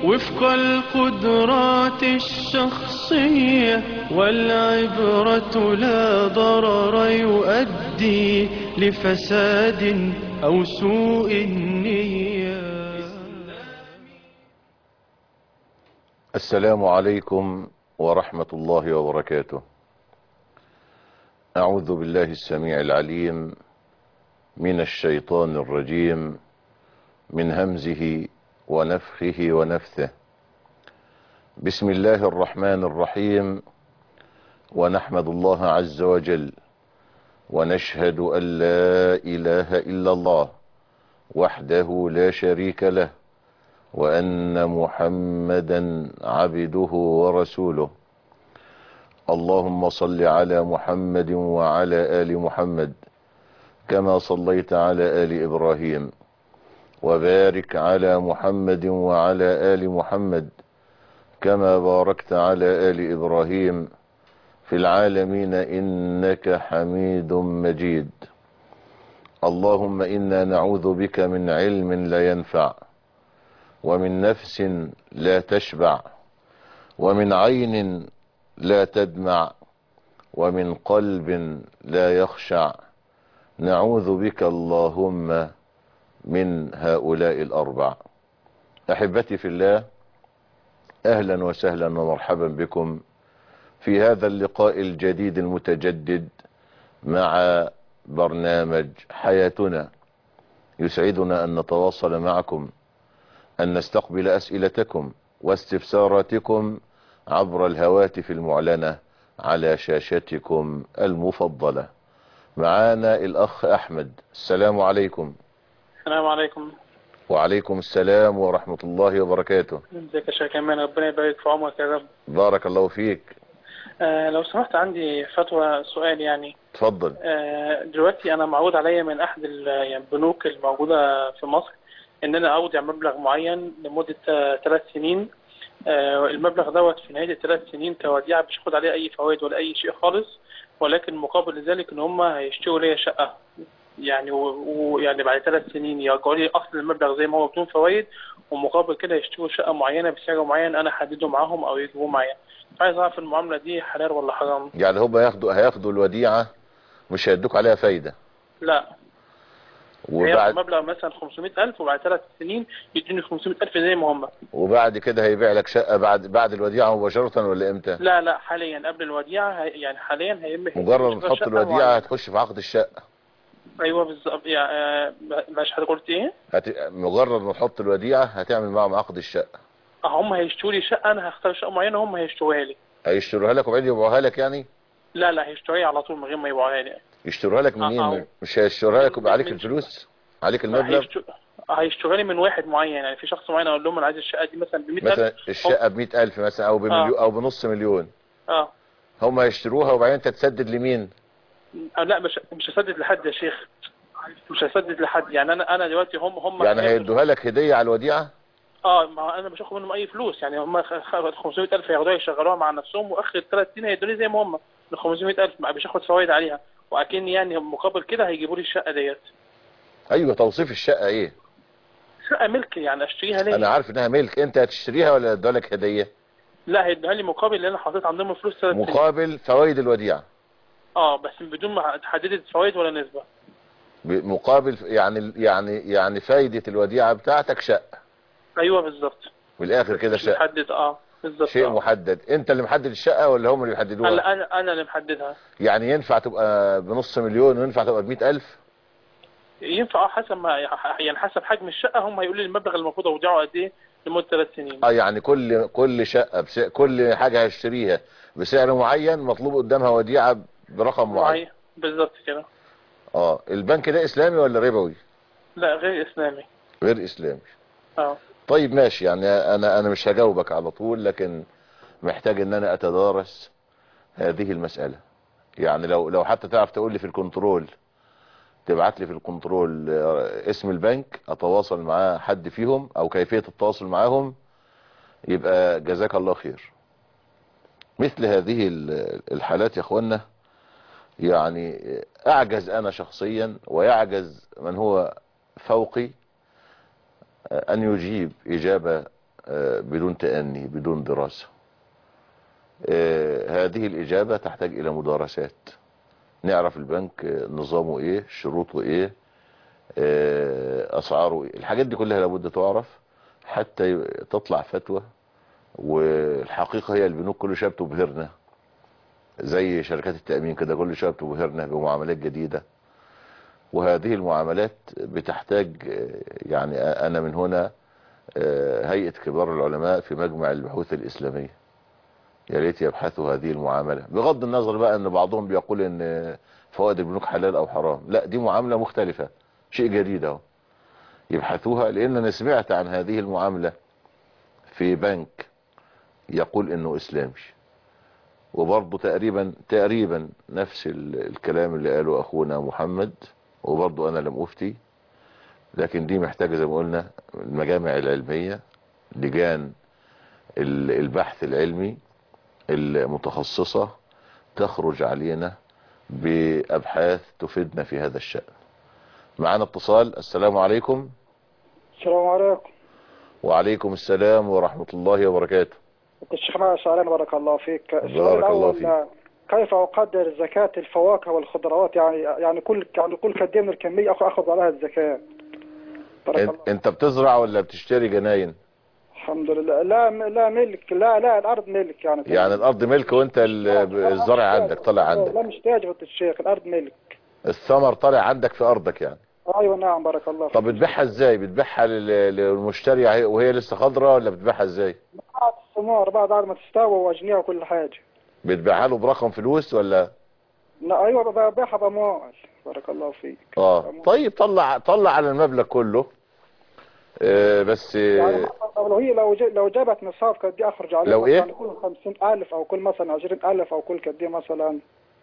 وفق القدرات الشخصية والعبرة لا ضرر يؤدي لفساد أو سوء النية السلام عليكم ورحمة الله وبركاته أعوذ بالله السميع العليم من الشيطان الرجيم من همزه ونفخه ونفثه بسم الله الرحمن الرحيم ونحمد الله عز وجل ونشهد أن لا إله إلا الله وحده لا شريك له وأن محمدا عبده ورسوله اللهم صل على محمد وعلى آل محمد كما صليت على آل إبراهيم وبارك على محمد وعلى آل محمد كما باركت على آل إبراهيم في العالمين إنك حميد مجيد اللهم إنا نعوذ بك من علم لا ينفع ومن نفس لا تشبع ومن عين لا تدمع ومن قلب لا يخشع نعوذ بك اللهم من هؤلاء الأربع أحبتي في الله أهلا وسهلا ومرحبا بكم في هذا اللقاء الجديد المتجدد مع برنامج حياتنا يسعدنا أن نتواصل معكم أن نستقبل أسئلتكم واستفساراتكم عبر الهواتف المعلنة على شاشتكم المفضلة معانا الأخ أحمد السلام عليكم السلام عليكم وعليكم السلام ورحمة الله وبركاته ازيك يا شيخ ايمان ربنا يبارك في عمرك يا رب بارك الله فيك آه لو سمحت عندي فتوى سؤال يعني تفضل آه دلوقتي انا معود عليا من احد ال- يعني البنوك الموجوده في مصر ان انا اودع مبلغ معين لمده ثلاث سنين آه المبلغ دوت في نهايه الثلاث سنين كوديعه مش هاخد عليه اي فوائد ولا اي شيء خالص ولكن مقابل ذلك ان هم هيشتروا ليا شقه يعني و- ويعني بعد ثلاث سنين يرجعوا لي اصل المبلغ زي ما هو بدون فوائد ومقابل كده يشتروا شقه معينه بسعر معين انا احدده معاهم او يجيبوه معايا عايز اعرف المعامله دي حلال ولا حرام يعني هم هياخدوا هياخدوا الوديعة مش هيدوك عليها فايدة لا هي وبعد مبلغ مثلا 500000 وبعد ثلاث سنين يدوني 500000 زي ما هم وبعد كده هيبيع لك شقة بعد بعد الوديعة مباشرة ولا امتى لا لا حاليا قبل الوديعه هي- يعني حاليا هيم مجرد ما هيشتري تحط شقة الوديعة معينة. هتخش في عقد الشقة ايوه بالظبط يعني آه، مش حضرتك قلت ايه؟ هت... مجرد ما تحط الوديعة هتعمل معاهم عقد الشقة اه هم هيشتروا لي شقه انا هختار شقه معينه هم هيشتروها لي هيشتروها لك وبعدين يبيعوها لك يعني لا لا هيشتروها على طول من غير ما يبيعوها لي يشتروها لك منين آه، آه. مش هيشتروها لك ويبقى عليك من- الفلوس عليك المبلغ هيشتروا هيشتروها لي من واحد معين يعني في شخص معين اقول لهم انا عايز الشقه دي مثلا ب 100000 مثلا الشقة بمئة ألف مثلا أو بمليون آه. أو بنص مليون اه هم هيشتروها وبعدين انت تسدد لمين آه، لا مش مش هسدد لحد يا شيخ مش هسدد لحد يعني انا انا دلوقتي هم هم يعني هياخدوا- هيدوها لك هدية على الوديعة اه ما هو انا مش هاخد منهم اي فلوس يعني هم 500000 هياخدوها يشغلوها مع نفسهم واخر ثلاث سنين هيدوني زي ما هم ال 500000 ما مش هاخد فوائد عليها واكن يعني مقابل كده هيجيبوا لي الشقه ديت ايوه توصيف الشقة ايه شقه ملك يعني اشتريها ليه انا عارف انها ملك انت هتشتريها ولا ادوها لك هدية لا هيدوها لي مقابل اللي انا حطيت عندهم فلوس ثلاث سنين مقابل فوائد الوديعة اه بس بدون ما تحددت فوائد ولا نسبه ب- مقابل يعني يعني يعني فايدة الوديعة بتاعتك شقة ايوه بالظبط بالاخر كده مش شقة محدد اه بالظبط شيء آه. محدد انت اللي محدد الشقة ولا هم اللي بيحددوها انا انا انا اللي محددها يعني ينفع تبقى بنص مليون وينفع تبقى بمئة ألف ينفع اه حسب ما يعني حسب حجم الشقه هم هيقولوا لي المبلغ المفروض اودعه قد ايه لمده ثلاث سنين اه يعني كل كل شقة بس كل حاجة هيشتريها بسعر معين مطلوب قدامها وديعة برقم معين معين بالظبط كده اه البنك ده اسلامي ولا ربوي لا غير اسلامي غير اسلامي اه طيب ماشي يعني انا انا مش هجاوبك على طول لكن محتاج ان انا اتدارس هذه المسألة يعني لو لو حتى تعرف تقول لي في الكنترول تبعت لي في الكنترول آه، اسم البنك اتواصل معاه حد فيهم او كيفية التواصل معاهم يبقى جزاك الله خير مثل هذه ال- الحالات يا اخوانا يعني اعجز انا شخصيا ويعجز من هو فوقي ان يجيب اجابة آه، بدون تأني بدون دراسة آه، هذه الإجابة تحتاج إلى مدارسات نعرف البنك آه، نظامه إيه شروطه إيه آه، أسعاره إيه الحاجات دي كلها لابد تعرف حتى ي- تطلع فتوى والحقيقة هي البنوك كل شوية بتبهرنا زي شركات التأمين كده كل شوية بتبهرنا بمعاملات جديدة وهذه المعاملات بتحتاج آه، يعني أنا من هنا آه، هيئة كبار العلماء في مجمع البحوث الإسلامية يا ريت يبحثوا هذه المعاملة بغض النظر بقى ان بعضهم بيقول ان فوائد البنوك حلال او حرام لا دي معاملة مختلفة شيء جديد اهو يبحثوها لان انا سمعت عن هذه المعاملة في بنك يقول انه اسلامي وبرضه تقريبا تقريبا نفس ال- الكلام اللي قاله اخونا محمد وبرضه انا لم افتي لكن دي محتاجة زي ما قلنا المجامع العلمية لجان ال- البحث العلمي المتخصصة تخرج علينا بأبحاث تفيدنا في هذا الشأن معنا اتصال السلام عليكم السلام عليكم وعليكم السلام ورحمة الله وبركاته الشيخنا سؤالين بارك الله فيك السؤال بارك الله الأول فيك. كيف أقدر زكاة الفواكه والخضروات يعني يعني كل يعني كل قد إيه من الكمية أخ- أخذ عليها الزكاة بارك الله انت, انت بتزرع ولا بتشتري جناين الحمد لله لا م- لا ملك لا لا الأرض ملك يعني يعني الارض ملك وانت ال- الزرع عندك طالع لا عندك مش تاجرة الشيخ الأرض ملك الثمر طالع عندك في ارضك يعني أيوة نعم بارك الله طب بتبيعها ازاي بتبيعها لل- للمشتري وهي- وهي لسه خضراء ولا بتبيعها ازاي بعد الثمار بعد بعد ما تستوى وأجنيها وكل حاجة بتبيعها له برقم فلوس ولا لا أيوة ببيعها بأموال بارك الله فيك اه طيب طلع طلع على المبلغ كله آه بس يعني آه مثلا لو هي لو ج- لو جابت نصاب قد ايه اخرج عليه لو إيه؟ مثلا كل 50000 او كل مثلا 20000 او كل قد ايه مثلا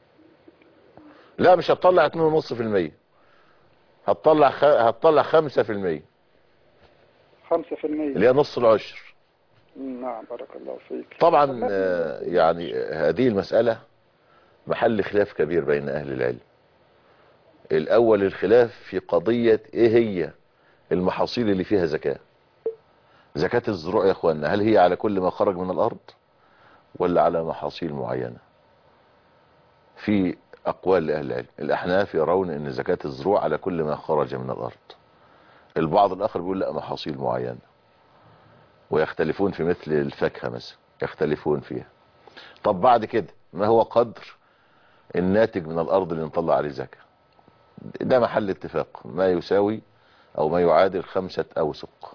لا مش هتطلع 2.5% هتطلع خ... هتطلع 5% 5% اللي هي نص العشر نعم بارك الله فيك طبعا آه، يعني آه، هذه المسألة محل خلاف كبير بين أهل العلم الأول الخلاف في قضية إيه هي المحاصيل اللي فيها زكاة زكاة الزروع يا أخوانا هل هي على كل ما خرج من الأرض ولا على محاصيل معينة في أقوال لأهل العلم الأحناف يرون أن زكاة الزروع على كل ما خرج من الأرض البعض الآخر بيقول لا محاصيل معينة ويختلفون في مثل الفاكهة مثلا يختلفون فيها طب بعد كده ما هو قدر الناتج من الأرض اللي نطلع عليه زكاة ده محل اتفاق ما يساوي أو ما يعادل خمسة أوسق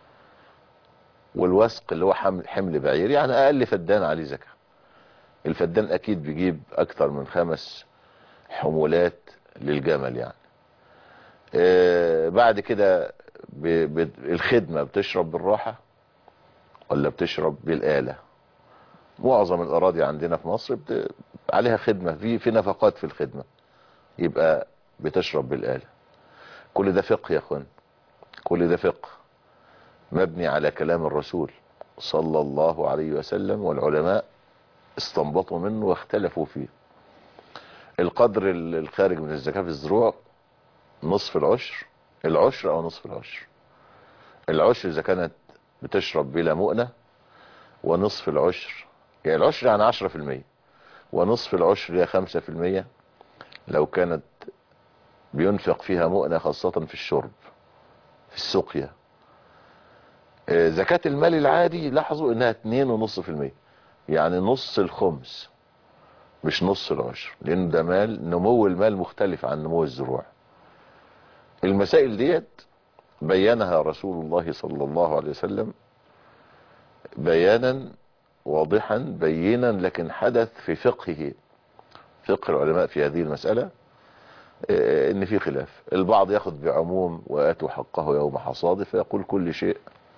والوسق اللي هو حمل, حمل بعير يعني أقل فدان عليه زكاة الفدان أكيد بيجيب أكتر من خمس حمولات للجمل يعني آه بعد كده ب... ب... الخدمة بتشرب بالراحة ولا بتشرب بالآلة معظم الأراضي عندنا في مصر بت... عليها خدمة في في نفقات في الخدمة يبقى بتشرب بالآلة كل ده فقه يا اخوان كل ده فقه مبني على كلام الرسول صلى الله عليه وسلم والعلماء استنبطوا منه واختلفوا فيه القدر ال- الخارج من الزكاة في الزروع نصف العشر العشر او نصف العشر العشر اذا كانت بتشرب بلا مؤنة ونصف العشر يعني العشر يعني عشرة في المية ونصف العشر هي خمسة في المية لو كانت بينفق فيها مؤنة خاصة في الشرب في السقيا آه، زكاة المال العادي لاحظوا انها اتنين ونص في المية يعني نص الخمس مش نص العشر لان ده مال نمو المال مختلف عن نمو الزروع المسائل ديت بينها رسول الله صلى الله عليه وسلم بيانا واضحا بينا لكن حدث في فقهه فقه العلماء في هذه المسألة آه، ان في خلاف البعض ياخذ بعموم واتوا حقه يوم حصاده فيقول كل شيء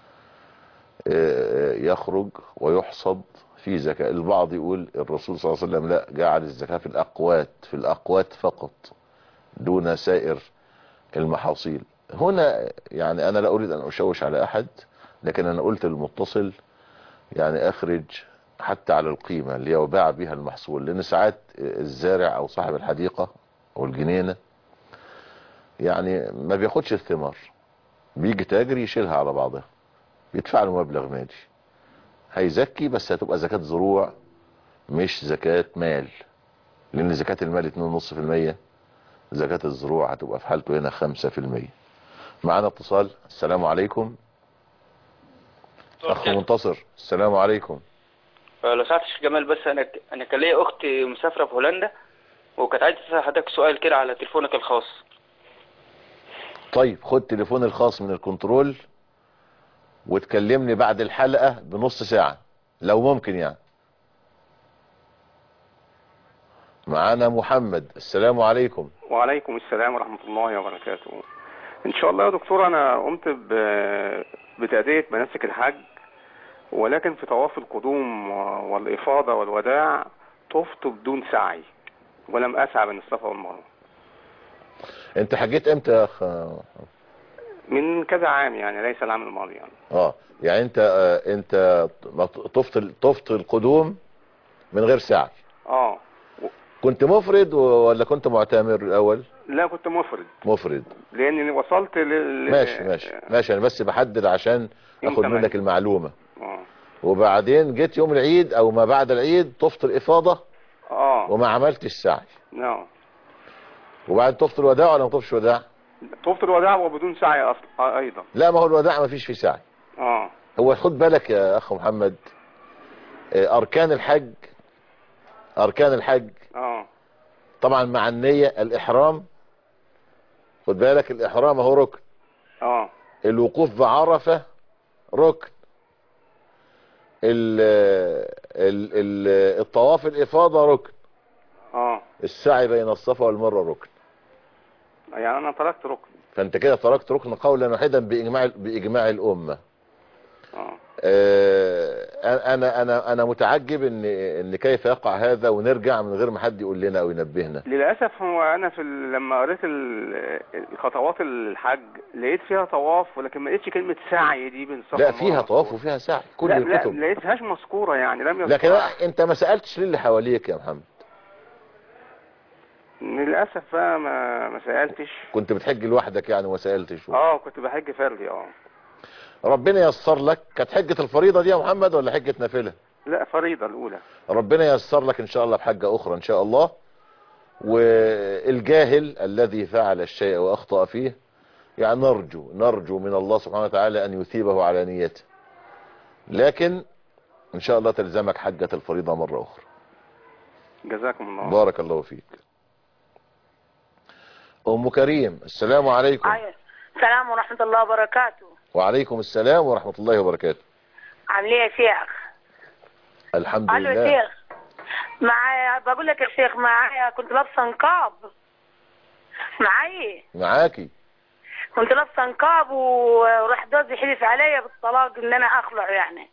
آه، يخرج ويحصد في زكاة البعض يقول الرسول صلى الله عليه وسلم لا جعل الزكاة في الأقوات في الأقوات فقط دون سائر المحاصيل هنا يعني أنا لا أريد أن أشوش على أحد لكن أنا قلت المتصل يعني أخرج حتى على القيمة اللي يباع بها المحصول لأن ساعات الزارع أو صاحب الحديقة أو الجنينة يعني ما بياخدش الثمار بيجي تاجر يشيلها على بعضها بيدفع له مبلغ مالي هيزكي بس هتبقى زكاة زروع مش زكاة مال لان زكاة المال 2.5% زكاة الزروع هتبقى في حالته هنا 5% معانا اتصال السلام عليكم اخ منتصر السلام عليكم لو سمحت يا شيخ جمال بس انا انا كان ليا اختي مسافره في هولندا وكانت عايزه تسال حضرتك سؤال كده على تليفونك الخاص طيب خد تليفون الخاص من الكنترول وتكلمني بعد الحلقة بنص ساعة لو ممكن يعني معانا محمد السلام عليكم وعليكم السلام ورحمة الله وبركاته إن شاء الله يا دكتور أنا قمت ب- بتأدية مناسك الحج ولكن في طواف القدوم والإفاضة والوداع طفت بدون سعي ولم أسعى بين الصفا والمروة انت حجيت امتى يا اخ من كذا عام يعني ليس العام الماضي يعني اه يعني انت آه انت طفت طفت القدوم من غير سعي اه كنت مفرد و- ولا كنت معتمر الاول لا كنت مفرد مفرد لأني وصلت لل ماشي ماشي ماشي انا بس بحدد عشان يوم اخد تمانية. منك المعلومة اه وبعدين جيت يوم العيد او ما بعد العيد طفت الافاضة اه وما عملتش سعي نعم وبعد طفت الوداع ولا ما طفتش وداع طفت الوداع وبدون سعي أصلا آه أيضا لا ما هو الوداع ما فيش فيه سعي اه هو خد بالك يا اخ محمد آه، اركان الحج اركان الحج اه طبعا مع النية الاحرام خد بالك الاحرام هو ركن اه الوقوف بعرفة ركن ال ال ال الطواف الافاضة ركن اه السعي بين الصفا والمروة ركن يعني أنا تركت ركن فانت كده تركت ركن قولا واحدا باجماع باجماع الامه اه آه، انا انا انا متعجب ان ان كيف يقع هذا ونرجع من غير ما حد يقول لنا او ينبهنا للأسف هو أنا في ال- لما قريت ال- خطوات الحج لقيت فيها طواف ولكن ما لقيتش كلمة سعي دي بين الصفا لا والمروة فيها طواف مذكورة. وفيها سعي كل لا لا الكتب لقيتهاش مذكورة يعني لم يذكرها لكن انت ما سالتش ليه اللي حواليك يا محمد للأسف بقى ما ما سألتش كنت بتحج لوحدك يعني وما سالتش اه كنت بحج فردي اه ربنا ييسر لك كانت حجه الفريضه دي يا محمد ولا حجه نافله لا فريضة الأولى ربنا ييسر لك ان شاء الله بحجه اخرى ان شاء الله والجاهل الذي فعل الشيء واخطا فيه يعني نرجو نرجو من الله سبحانه وتعالى ان يثيبه على نيته لكن ان شاء الله تلزمك حجه الفريضه مره اخرى جزاكم الله بارك الله فيك ام كريم السلام عليكم أيوة. السلام ورحمة الله وبركاته وعليكم السلام ورحمه الله وبركاته عامل ايه يا شيخ الحمد الو يا لله شيخ معايا بقول لك يا شيخ معايا كنت لابسه نقاب معايا معاكي كنت لابسه نقاب وراح جوزي حلف عليا بالطلاق ان انا اخلع يعني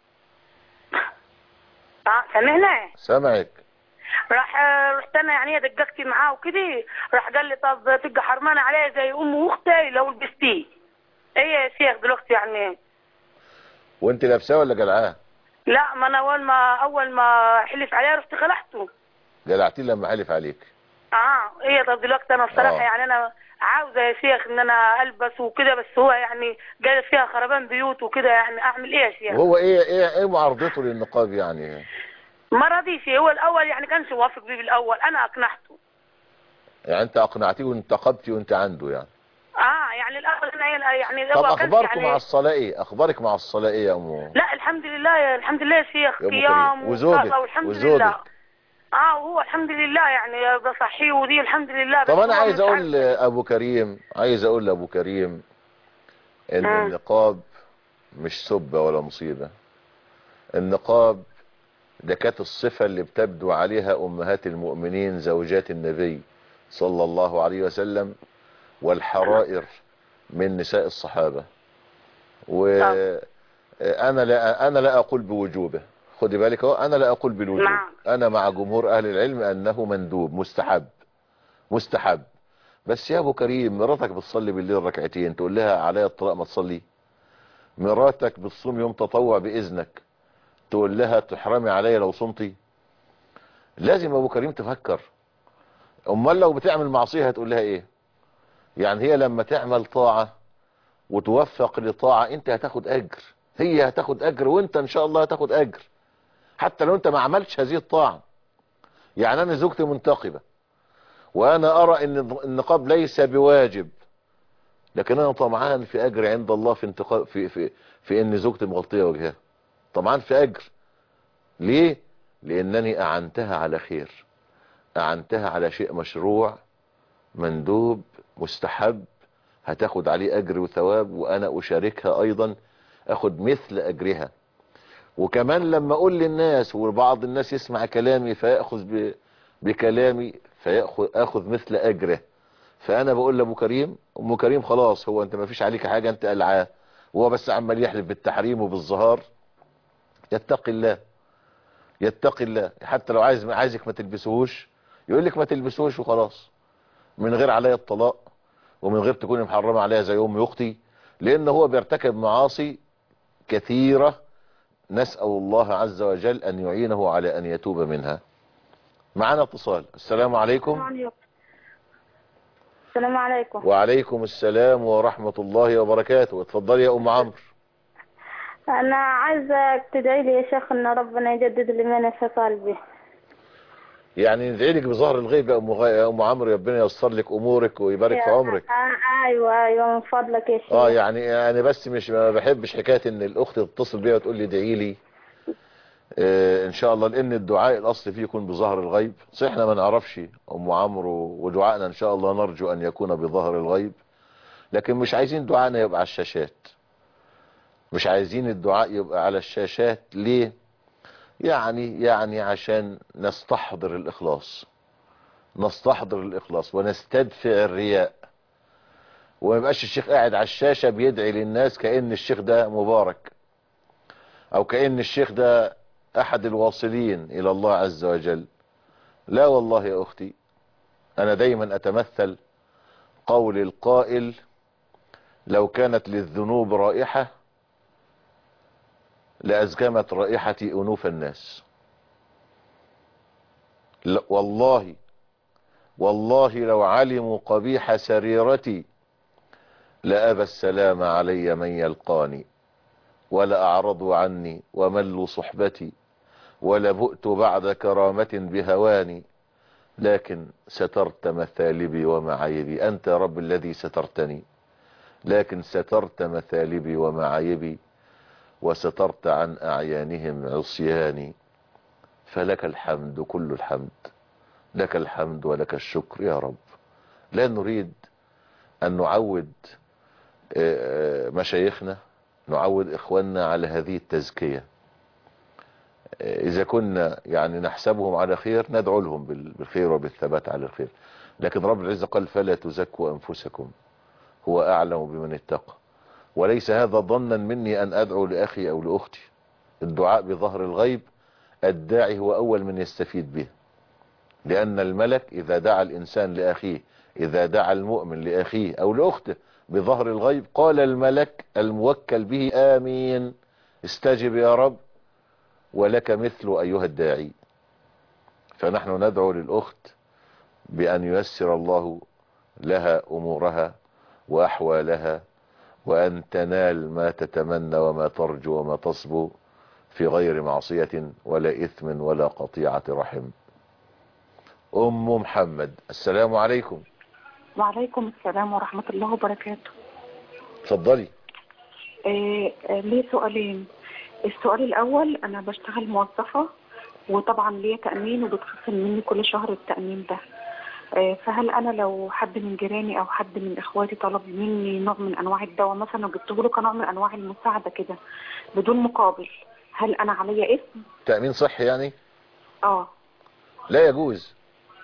اه سامعني سامعك راح رحت انا يعني دققت معاه وكده راح قال لي طب تبقى حرمانه عليا زي ام واختي لو لبستيه ايه يا شيخ دلوقتي يعني وانت لابساه ولا جلعاه لا ما انا اول ما اول ما حلف عليا رحت خلعته جلعتيه لما حلف عليك اه ايه طب دلوقتي انا الصراحه آه. يعني انا عاوزه يا شيخ ان انا البس وكده بس هو يعني جاي فيها خربان بيوت وكده يعني اعمل ايه يا شيخ وهو ايه ايه ايه معارضته للنقاب يعني ما رضيش هو الاول يعني كانش موافق بيه بالاول انا اقنعته يعني انت اقنعتيه وانتقبتي وانت عنده يعني اه يعني الاول انا يعني طب هو كانش اخباركم يعني مع الصلاة ايه اخبارك مع الصلاة ايه يا ام لا الحمد لله يا الحمد لله يا شيخ يا أم قيام كريم. وزوجك وصلاة والحمد وزوجك. لله اه وهو الحمد لله يعني بصحيه ودي الحمد لله طب بس انا هو عايز مش اقول عارف- لابو كريم عايز اقول لابو كريم ان آه. النقاب مش سبة ولا مصيبة النقاب ده كانت الصفة اللي بتبدو عليها امهات المؤمنين زوجات النبي صلى الله عليه وسلم والحرائر من نساء الصحابة وانا لا انا لا اقول بوجوبه خدي بالك اهو انا لا اقول بالوجوب نعم. انا مع جمهور اهل العلم انه مندوب مستحب مستحب بس يا ابو كريم مراتك بتصلي بالليل ركعتين تقول لها عليا الطلاق ما تصلي مراتك بتصوم يوم تطوع باذنك تقول لها تحرمي عليا لو صمتي لازم ابو كريم تفكر امال لو بتعمل معصيه هتقول لها ايه يعني هي لما تعمل طاعه وتوفق لطاعه انت هتاخد اجر هي هتاخد اجر وانت ان شاء الله هتاخد اجر حتى لو انت ما عملتش هذه الطاعة يعني انا زوجتي منتقبة وانا ارى ان النقاب ليس بواجب لكن انا طمعان في اجر عند الله في انتقاب في في في ان زوجتي مغطية وجهها طمعان في اجر ليه لانني اعنتها على خير اعنتها على شيء مشروع مندوب مستحب هتاخد عليه اجر وثواب وانا اشاركها ايضا اخد مثل اجرها وكمان لما اقول للناس وبعض الناس يسمع كلامي فيأخذ ب... بكلامي فيأخذ اخذ مثل اجره فانا بقول لابو كريم ام كريم خلاص هو انت ما فيش عليك حاجة انت قلعاه وهو بس عمال يحلف بالتحريم وبالظهار يتقي الله يتقي الله حتى لو عايز عايزك ما تلبسوش يقول لك ما تلبسوش وخلاص من غير عليا الطلاق ومن غير تكوني محرمة عليها زي ام اختي لان هو بيرتكب معاصي كثيرة نسأل الله عز وجل ان يعينه على ان يتوب منها معنا اتصال السلام عليكم السلام عليكم وعليكم السلام ورحمة الله وبركاته اتفضلي يا ام عمرو انا عايزه تدعي لي يا شيخ ان ربنا يجدد الايمان في قلبي يعني ندعي لك بظهر الغيب يا ام غ... يا ام عمرو ربنا ييسر لك امورك ويبارك في عمرك آه ايوه ايوه من فضلك يا شيخ اه يعني انا بس مش ما بحبش حكايه ان الاخت تتصل بيا وتقول لي ادعي لي آه ان شاء الله لان الدعاء الاصل فيه يكون بظهر الغيب صح احنا ما نعرفش ام عمرو ودعائنا ان شاء الله نرجو ان يكون بظهر الغيب لكن مش عايزين دعائنا يبقى على الشاشات مش عايزين الدعاء يبقى على الشاشات ليه يعني يعني عشان نستحضر الإخلاص نستحضر الإخلاص ونستدفع الرياء وما يبقاش الشيخ قاعد على الشاشة بيدعي للناس كأن الشيخ ده مبارك أو كأن الشيخ ده أحد الواصلين إلى الله عز وجل لا والله يا أختي أنا دايما أتمثل قول القائل لو كانت للذنوب رائحة لأزكمت رائحة أنوف الناس والله والله لو علموا قبيح سريرتي لأبى السلام علي من يلقاني ولا أعرضوا عني وملوا صحبتي ولبؤت بعد كرامة بهواني لكن سترت مثالبي ومعايبي أنت يا رب الذي سترتني لكن سترت مثالبي ومعايبي وسترت عن أعيانهم عصياني فلك الحمد كل الحمد لك الحمد ولك الشكر يا رب لا نريد أن نعود مشايخنا نعود إخواننا على هذه التزكية إذا كنا يعني نحسبهم على خير ندعو لهم بالخير وبالثبات على الخير لكن رب العزة قال فلا تزكوا أنفسكم هو أعلم بمن اتقى وليس هذا ظنا مني أن أدعو لأخي أو لأختي الدعاء بظهر الغيب الداعي هو أول من يستفيد به لأن الملك إذا دعا الإنسان لأخيه إذا دعا المؤمن لأخيه أو لأخته بظهر الغيب قال الملك الموكل به آمين استجب يا رب ولك مثل أيها الداعي فنحن ندعو للأخت بأن ييسر الله لها أمورها وأحوالها وأن تنال ما تتمنى وما ترجو وما تصبو في غير معصية ولا إثم ولا قطيعة رحم أم محمد السلام عليكم وعليكم السلام ورحمة الله وبركاته اتفضلي إيه إيه ليه سؤالين السؤال الأول أنا بشتغل موظفة وطبعا ليا تأمين وبتخصم مني كل شهر التأمين ده إيه فهل أنا لو حد من جيراني أو حد من إخواتي طلب مني نوع من أنواع الدواء مثلا وجبته له كنوع من أنواع المساعدة كده بدون مقابل هل أنا عليا اسم؟ تأمين صحي يعني اه لا يجوز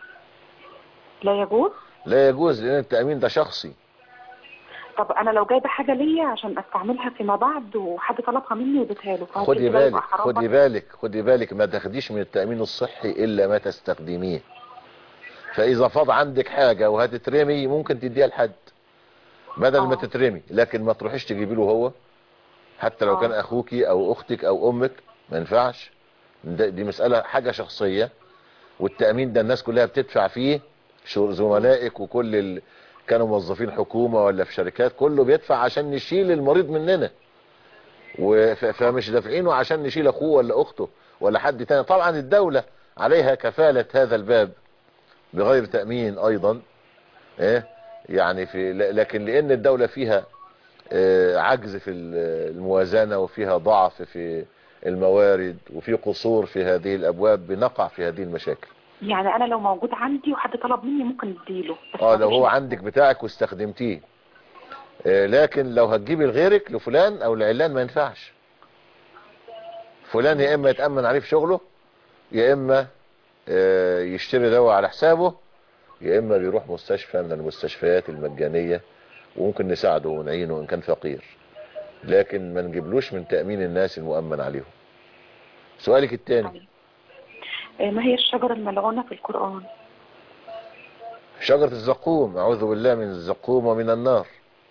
لا يجوز؟ لا يجوز لأن التأمين ده شخصي طب انا لو جايبه حاجه ليا عشان استعملها فيما بعد وحد طلبها مني واديتها له فهل خدي كده يبقى بالك حرام خدي بالك خدي بالك ما تاخديش من التأمين الصحي إلا ما تستخدميه فإذا فاض عندك حاجة وهتترمي ممكن تديها لحد بدل ما آه. تترمي لكن ما تروحيش تجيبي له هو حتى لو آه. كان أخوكي أو أختك أو أمك ما ينفعش ده- دي مسألة حاجة شخصية والتأمين ده الناس كلها بتدفع فيه شو- زملائك وكل ال... كانوا موظفين حكومة ولا في شركات كله بيدفع عشان نشيل المريض مننا وف- فمش دافعينه عشان نشيل اخوه ولا اخته ولا حد تاني طبعا الدولة عليها كفالة هذا الباب بغير تأمين ايضا ايه يعني في ل- لكن لان الدولة فيها آه، عجز في ال- الموازنة وفيها ضعف في الموارد وفي قصور في هذه الابواب بنقع في هذه المشاكل يعني انا لو موجود عندي وحد طلب مني ممكن اديله بس اه ما لو فيش هو نقص. عندك بتاعك واستخدمتيه آه، لكن لو هتجيبي لغيرك لفلان او لعلان ما ينفعش فلان يا اما يتأمن عليه في شغله يا اما آه، يشتري دواء على حسابه يا اما بيروح مستشفى من المستشفيات المجانية وممكن نساعده ونعينه ان كان فقير لكن ما نجيبلوش من تأمين الناس المؤمن عليهم سؤالك الثاني آه، ما هي الشجرة الملعونة في القرآن شجرة الزقوم أعوذ بالله من الزقوم ومن النار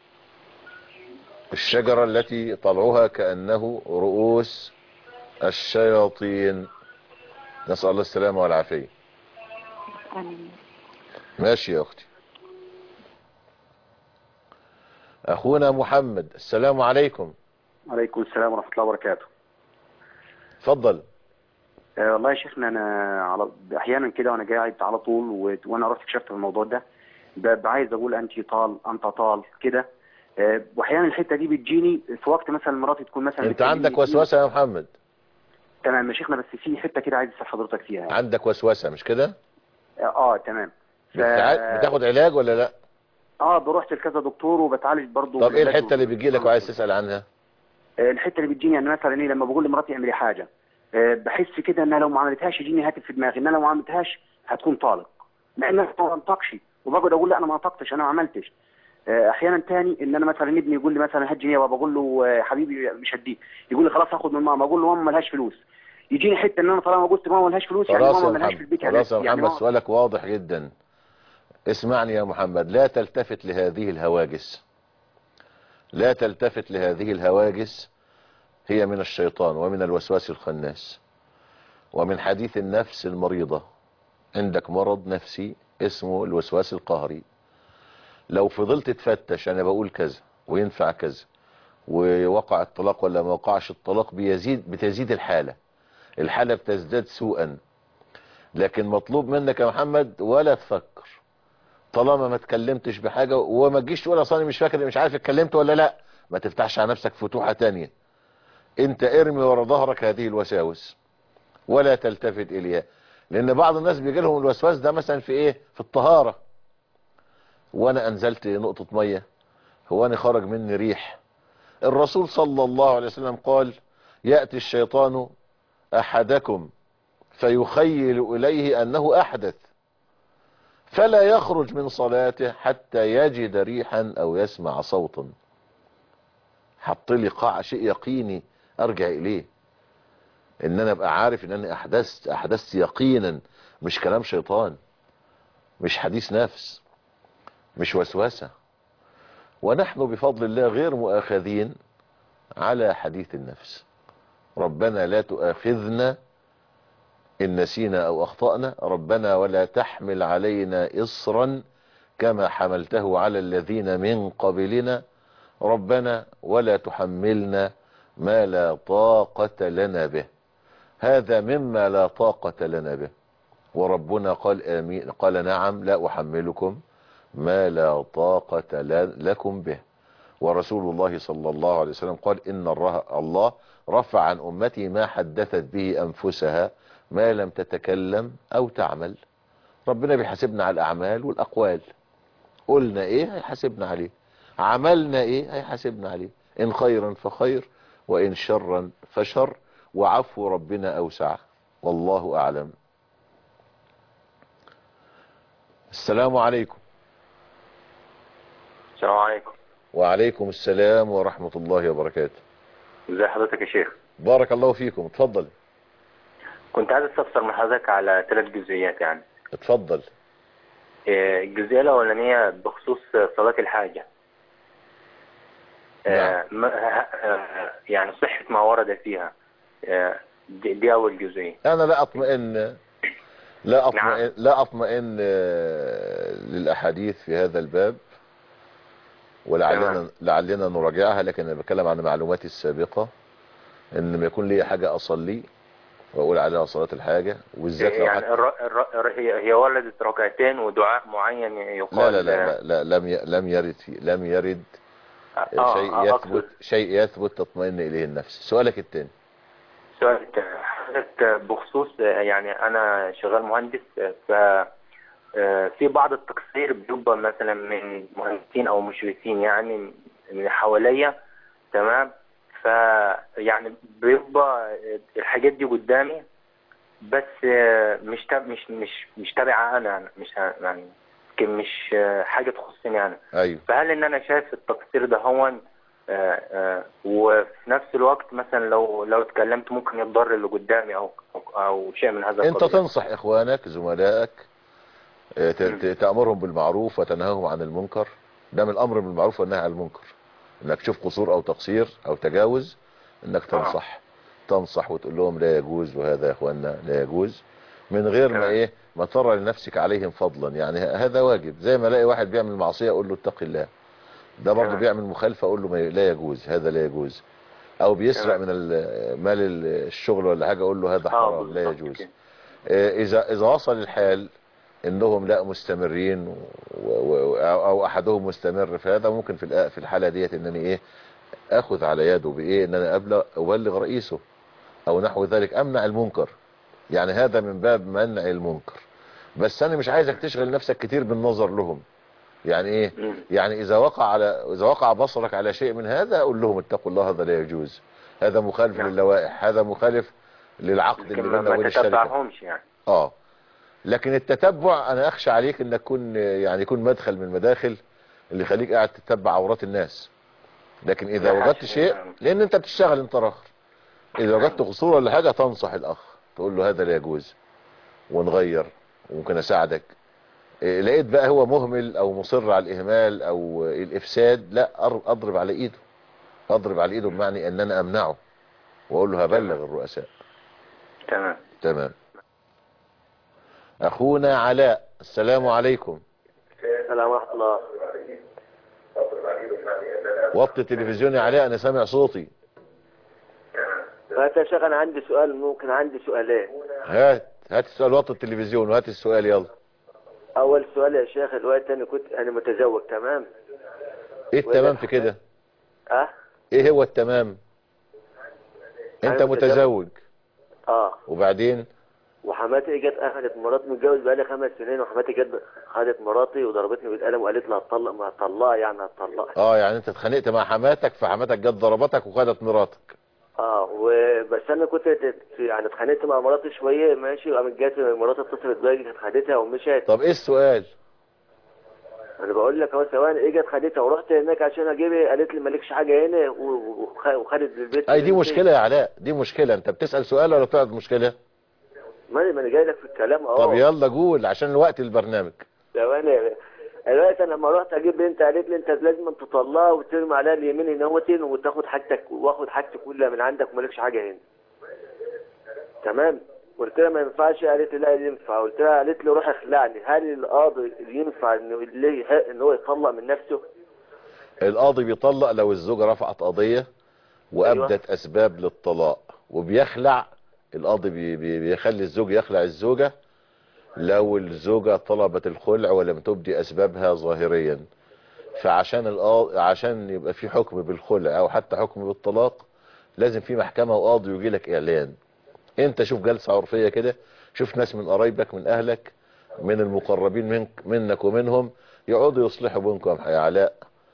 الشجرة التي طلعها كأنه رؤوس الشياطين نسأل الله السلامة والعافية آمين ماشي يا أختي أخونا محمد السلام عليكم عليكم السلام ورحمة الله وبركاته اتفضل أه والله يا شيخنا أنا على أحيانا كده وأنا قاعد على طول و... وأنا رحت كشفت في الموضوع ده ب- عايز أقول أنت طال أنت طال كده أه وأحيانا الحتة دي بتجيني في وقت مثلا مراتي تكون مثلا أنت بتكلمني عندك فيه. وسوسة يا محمد تمام يا شيخنا بس في حتة كده عايز أسأل حضرتك فيها يعني. عندك وسوسة مش كده أه آه، تمام ف... بتع- بتاخد علاج ولا لا اه بروح لكذا دكتور وبتعالج برضه طب ايه بالعلاج الحتة اللي بتجي لك وعايز تسأل عنها آه، الحته اللي بتجيني يعني مثلا ايه لما بقول لمراتي اعملي حاجه آه، بحس كده ان لو ما عملتهاش يجيني هاتف في دماغي ان انا لو ما عملتهاش هتكون طالق مع ان انا ما انطقش وبقعد اقول لا انا ما انطقتش انا ما عملتش آه، احيانا تاني ان انا مثلا ابني يقول لي مثلا هات جنيه وبقول له آه، حبيبي مش هديك يقول لي خلاص هاخد من ماما اقول له ماما مالهاش فلوس يجيني حته ان انا طالما قلت ماما مالهاش فلوس يعني خلاص يا ماما مالهاش في محمد البيت يعني خلاص يا يعني محمد ماما سؤالك واضح جدا اسمعني يا محمد لا تلتفت لهذه الهواجس لا تلتفت لهذه الهواجس هي من الشيطان ومن الوسواس الخناس ومن حديث النفس المريضة عندك مرض نفسي اسمه الوسواس القهري لو فضلت تفتش انا بقول كذا وينفع كذا ووقع الطلاق ولا ما وقعش الطلاق بيزيد بتزيد الحالة الحالة بتزداد سوءا لكن مطلوب منك يا محمد ولا تفكر طالما ما اتكلمتش بحاجة وما تجيش تقول اصلا مش فاكر مش عارف اتكلمت ولا لا ما تفتحش على نفسك فتوحة تانية انت ارمي ورا ظهرك هذه الوساوس ولا تلتفت اليها لان بعض الناس بيجي لهم الوسواس ده مثلا في ايه في الطهارة وانا انزلت نقطة مية هو انا خرج مني ريح الرسول صلى الله عليه وسلم قال يأتي الشيطان احدكم فيخيل اليه انه احدث فلا يخرج من صلاته حتى يجد ريحا او يسمع صوتا حط لي قاع شيء يقيني ارجع اليه ان انا ابقى عارف ان انا احدثت احدثت يقينا مش كلام شيطان مش حديث نفس مش وسوسة ونحن بفضل الله غير مؤاخذين على حديث النفس ربنا لا تؤاخذنا إن نسينا أو أخطأنا ربنا ولا تحمل علينا إصرا كما حملته على الذين من قبلنا ربنا ولا تحملنا ما لا طاقة لنا به هذا مما لا طاقة لنا به وربنا قال آمين قال نعم لا أحملكم ما لا طاقة ل- لكم به ورسول الله صلى الله عليه وسلم قال إن الره- الله رفع عن أمتي ما حدثت به أنفسها ما لم تتكلم أو تعمل ربنا بيحاسبنا على الأعمال والأقوال قلنا إيه هيحاسبنا عليه عملنا إيه هيحاسبنا عليه إن خيرا فخير وإن شرا فشر وعفو ربنا أوسع والله أعلم السلام عليكم السلام عليكم وعليكم السلام ورحمة الله وبركاته ازي حضرتك يا شيخ بارك الله فيكم اتفضل كنت عايز استفسر من حضرتك على ثلاث جزئيات يعني اتفضل آه، الجزئية الأولانية بخصوص صلاة الحاجة آه، ما- ه- آه، يعني صحة ما ورد فيها آه، دي دي أول جزئية انا لا اطمئن لا اطمئن لا اطمئن آه، للاحاديث في هذا الباب ولعلنا لعلنا نراجعها لكن انا بتكلم عن معلوماتي السابقة ان لما يكون لي حاجة اصلي واقول عليها صلاة الحاجة والذات لو يعني حتى الر... الر... هي هي ولدت ركعتين ودعاء معين لا يقال لا لا, لا, لا لم ي... لم يرد في لم يرد آه، شيء آه، يثبت أقصد شيء يثبت تطمئن اليه النفس سؤالك الثاني سؤال حضرتك بخصوص يعني انا شغال مهندس ف في بعض التقصير بيبقى مثلا من مهندسين او مشرفين يعني من اللي حواليا تمام ف يعني بيبقى الحاجات دي قدامي بس مش تب مش مش مش تابعه انا مش يعني يمكن مش حاجه تخصني انا ايوه فهل ان انا شايف التقصير ده هون آه، آه، وفي نفس الوقت مثلا لو لو اتكلمت ممكن يضر اللي قدامي او او, أو شيء من هذا انت القبيل تنصح اخوانك زملائك اه، ت- ت- تأمرهم بالمعروف وتنهاهم عن المنكر ده من الامر بالمعروف والنهي عن المنكر انك تشوف قصور او تقصير او تجاوز انك تنصح تنصح وتقول لهم لا يجوز وهذا يا اخوانا لا يجوز من غير ما ايه ما ترى لنفسك عليهم فضلا يعني ه- هذا واجب زي ما الاقي واحد بيعمل معصية اقول له اتق الله ده برضه تمام. بيعمل مخالفة اقول له ما ي- لا يجوز هذا لا يجوز او بيسرق من ال- مال ال- الشغل ولا حاجة اقول له هذا حرام لا يجوز آه، اذا اذا وصل الحال انهم لا مستمرين و- و- او أو احدهم مستمر في هذا ممكن في الآ- في الحالة ديت انني ايه اخذ على يده بايه ان انا ابلغ ابلغ رئيسه او نحو ذلك امنع المنكر يعني هذا من باب منع المنكر بس انا مش عايزك تشغل نفسك كتير بالنظر لهم يعني ايه يعني اذا وقع على اذا وقع بصرك على شيء من هذا اقول لهم اتقوا الله هذا لا يجوز هذا مخالف للوائح هذا مخالف للعقد اللي لكن بيننا ما وبين الشركه تتبعهمش يعني اه لكن التتبع انا اخشى عليك ان يكون يعني يكون مدخل من المداخل اللي يخليك قاعد تتبع عورات الناس لكن اذا لا وجدت حاشا. شيء لان انت بتشتغل انت راخر اذا وجدت قصور ولا حاجه تنصح الاخ تقول له هذا لا يجوز ونغير وممكن اساعدك إيه، لقيت بقى هو مهمل او مصر على الاهمال او الافساد لا أر- اضرب على ايده اضرب على ايده بمعنى ان انا امنعه واقول له هبلغ الرؤساء تمام تمام اخونا علاء السلام عليكم السلام ورحمة الله وطي التلفزيون يا علاء انا سامع صوتي هات يا شيخ أنا عندي سؤال ممكن عندي سؤالين هات هات السؤال وطي التلفزيون وهات السؤال يلا أول سؤال يا شيخ دلوقتي أنا كنت أنا متزوج تمام ايه التمام في كده أه ايه هو التمام انت أنا متزوج أه وبعدين وحماتي جت أخذت مراتي متجوز بقالي خمس سنين وحماتي جت خدت مراتي وضربتني بالقلم وقالت لي هتطلق ما هتطلقها يعني هتطلقها اه يعني انت اتخانقت مع حماتك فحماتك جت ضربتك وخدت مراتك اه وبس انا كنت ت- يعني اتخانقت مع مراتي شويه ماشي وقامت جت مراتي اتصلت بيا كانت خدتها ومشت طب ايه السؤال انا بقول لك اهو ثواني اجت خدتها ورحت هناك عشان اجيبها قالت لي مالكش حاجه هنا و- وخ- وخدت البيت اي دي مشكلة يا علاء دي مشكلة انت بتسأل سؤال ولا بتقعد مشكلة ما انا ما أنا جاي لك في الكلام اهو طب يلا قول عشان الوقت البرنامج ثواني دلوقتي انا لما رحت اجيب بنت قالت لي انت لازم تطلقها وترمي عليها اليمين هنوتين وتاخد حاجتك واخد حاجتي كلها من عندك ومالكش حاجه هنا تمام قلت لها ما ينفعش قالت لي لا ينفع قلت لها قالت لي روح اخلعني هل القاضي ينفع انه ليه حق ان هو يطلق من نفسه القاضي بيطلق لو الزوجة رفعت قضية وابدت اسباب للطلاق وبيخلع القاضي بي بي بيخلي الزوج يخلع الزوجة لو الزوجة طلبت الخلع ولم تبدي اسبابها ظاهريا فعشان القاضي عشان يبقى في حكم بالخلع او حتى حكم بالطلاق لازم في محكمة وقاضي يجي لك اعلان انت شوف جلسة عرفية كده شوف ناس من قرايبك من اهلك من المقربين منك منك ومنهم يقعدوا يصلحوا بينكم يا علاء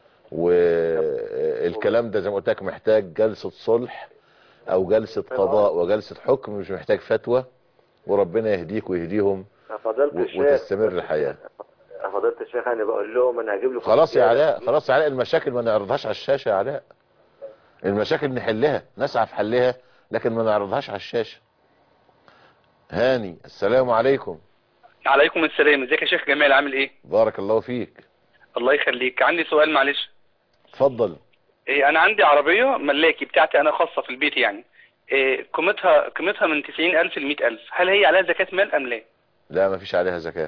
والكلام ده زي ما قلت لك محتاج جلسة صلح او جلسة قضاء وجلسة حكم مش محتاج فتوى وربنا يهديك ويهديهم يا فضيلة و- الشيخ وتستمر الحياة يا فضيلة الشيخ انا بقول لهم انا هجيب له خلاص يا خمسين. علاء خلاص يا علاء المشاكل ما نعرضهاش على الشاشة يا علاء المشاكل نحلها نسعى في حلها لكن ما نعرضهاش على الشاشة هاني السلام عليكم عليكم السلام ازيك يا شيخ جمال عامل ايه بارك الله فيك الله يخليك عندي سؤال معلش اتفضل إيه انا عندي عربيه ملاكي بتاعتي انا خاصه في البيت يعني إيه قيمتها قيمتها من 90000 ل 100000 هل هي عليها زكاه مال ام لا لا ما فيش عليها زكاة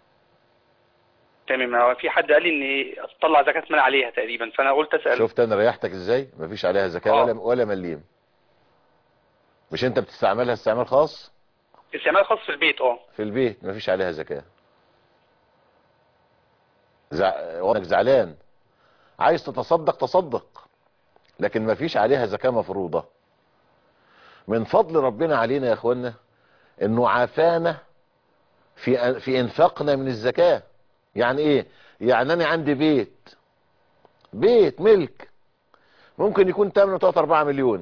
تمام هو في حد قال لي ان اطلع زكاه مال عليها تقريبا فانا قلت اسال شفت انا ريحتك ازاي ما فيش عليها زكاة آه. ولا ولا مليم مش انت بتستعملها استعمال خاص استعمال خاص في البيت اه في البيت مفيش عليها زكاة زع... وانك زعلان عايز تتصدق تصدق لكن مفيش عليها زكاة مفروضة من فضل ربنا علينا يا اخوانا انه عافانا في في انفاقنا من الزكاة يعني ايه يعني انا عندي بيت بيت ملك ممكن يكون تمنه 3 4 مليون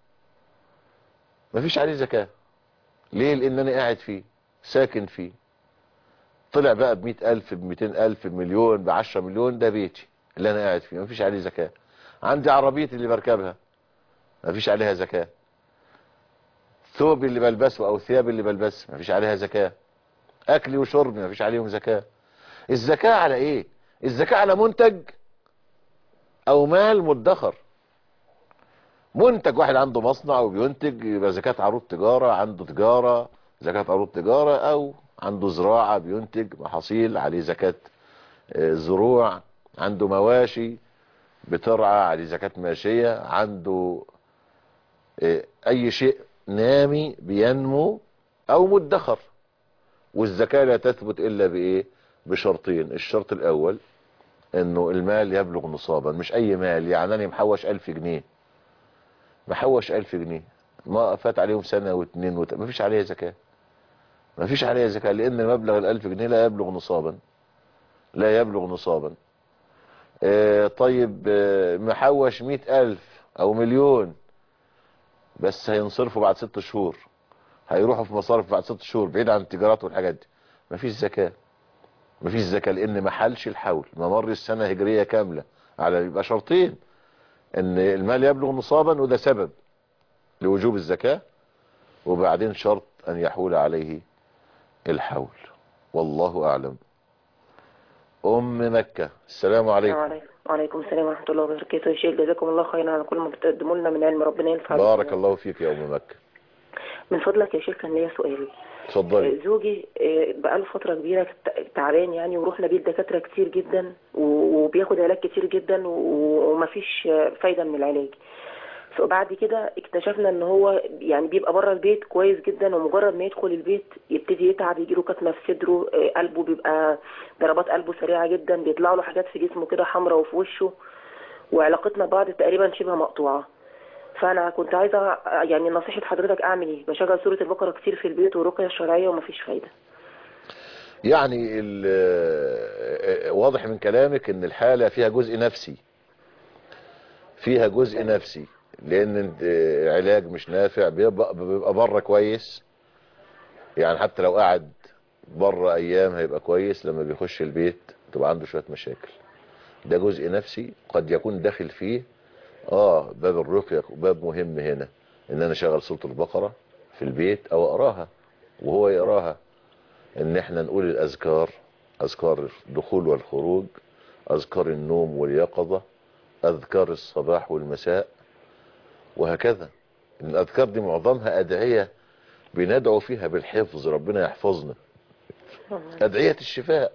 مفيش عليه زكاة ليه لان انا قاعد فيه ساكن فيه طلع بقى ب ألف ب ألف بمليون ب 10 مليون ده بيتي اللي انا قاعد فيه مفيش عليه زكاة عندي عربيتي اللي بركبها مفيش عليها زكاة ثوبي اللي بلبسه او ثيابي اللي بلبسها مفيش عليها زكاة اكلي وشربي مفيش عليهم زكاة الزكاة على ايه الزكاة على منتج او مال مدخر منتج واحد عنده مصنع وبينتج يبقى زكاة عروض تجارة عنده تجارة زكاة عروض تجارة او عنده زراعة بينتج محاصيل عليه زكاة آه، زروع عنده مواشي بترعى عليه زكاة ماشية عنده آه، اي شيء نامي بينمو او مدخر والزكاة لا تثبت الا بايه بشرطين الشرط الاول انه المال يبلغ نصابا مش اي مال يعني انا محوش الف جنيه محوش الف جنيه ما فات عليهم سنة واثنين وت... مفيش عليها زكاة مفيش عليها زكاة لان مبلغ الالف جنيه لا يبلغ نصابا لا يبلغ نصابا آه طيب آه محوش مئة الف او مليون بس هينصرفوا بعد ست شهور هيروحوا في مصارف بعد ست شهور بعيد عن التجارات والحاجات دي مفيش زكاة مفيش زكاة لان ما حلش الحول ما مر السنة هجرية كاملة على يبقى شرطين ان المال يبلغ نصابا وده سبب لوجوب الزكاة وبعدين شرط ان يحول عليه الحول والله اعلم ام مكة السلام عليكم عليكم وعليكم السلام ورحمة الله وبركاته يا شيخ جزاكم الله خيرا على كل ما بتقدموا لنا من علم ربنا ينفع بكم. بارك الله فيك يا ام مكة من فضلك يا شيخ كان ليا سؤال اتفضلي آه، زوجي آه، بقاله فترة كبيرة ت- تعبان يعني ورحنا بيه دكاترة كتير جدا و- وبياخد علاج كتير جدا و- ومفيش آه، فايدة من العلاج فبعد كده اكتشفنا ان هو يعني بيبقى بره البيت كويس جدا ومجرد ما يدخل البيت يبتدي يتعب يجيله كتمه في صدره آه، قلبه بيبقى ضربات قلبه سريعه جدا بيطلع له حاجات في جسمه كده حمراء وفي وشه وعلاقتنا ببعض تقريبا شبه مقطوعه فانا كنت عايزه آه، يعني نصيحه حضرتك اعمل ايه بشغل سوره البقره كتير في البيت ورقيه الشرعيه ومفيش فايده يعني ال- واضح من كلامك ان الحالة فيها جزء نفسي فيها جزء نفسي لان العلاج مش نافع بيبقى, بيبقى بره كويس يعني حتى لو قعد بره ايام هيبقى كويس لما بيخش البيت تبقى عنده شوية مشاكل ده جزء نفسي قد يكون داخل فيه اه باب الرقية باب مهم هنا ان انا شغل سورة البقرة في البيت او اقراها وهو يقراها ان احنا نقول الاذكار اذكار الدخول والخروج اذكار النوم واليقظة اذكار الصباح والمساء وهكذا الاذكار دي معظمها ادعية بندعو فيها بالحفظ ربنا يحفظنا ادعية الشفاء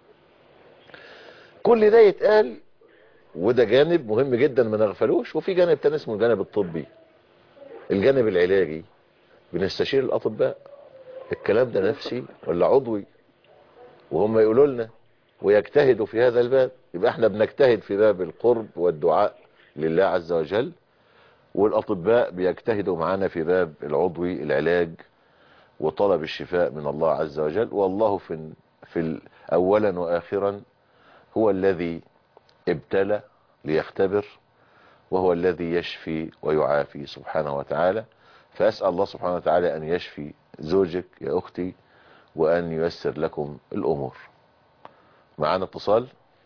كل ده يتقال وده جانب مهم جدا ما نغفلوش وفي جانب تاني اسمه الجانب الطبي الجانب العلاجي بنستشير الاطباء الكلام ده نفسي ولا عضوي وهم يقولوا لنا ويجتهدوا في هذا الباب يبقى احنا بنجتهد في باب القرب والدعاء لله عز وجل والاطباء بيجتهدوا معانا في باب العضوي العلاج وطلب الشفاء من الله عز وجل والله في في ال- اولا واخرا هو الذي ابتلى ليختبر وهو الذي يشفي ويعافي سبحانه وتعالى فأسأل الله سبحانه وتعالى أن يشفي زوجك يا أختي وأن ييسر لكم الأمور معنا اتصال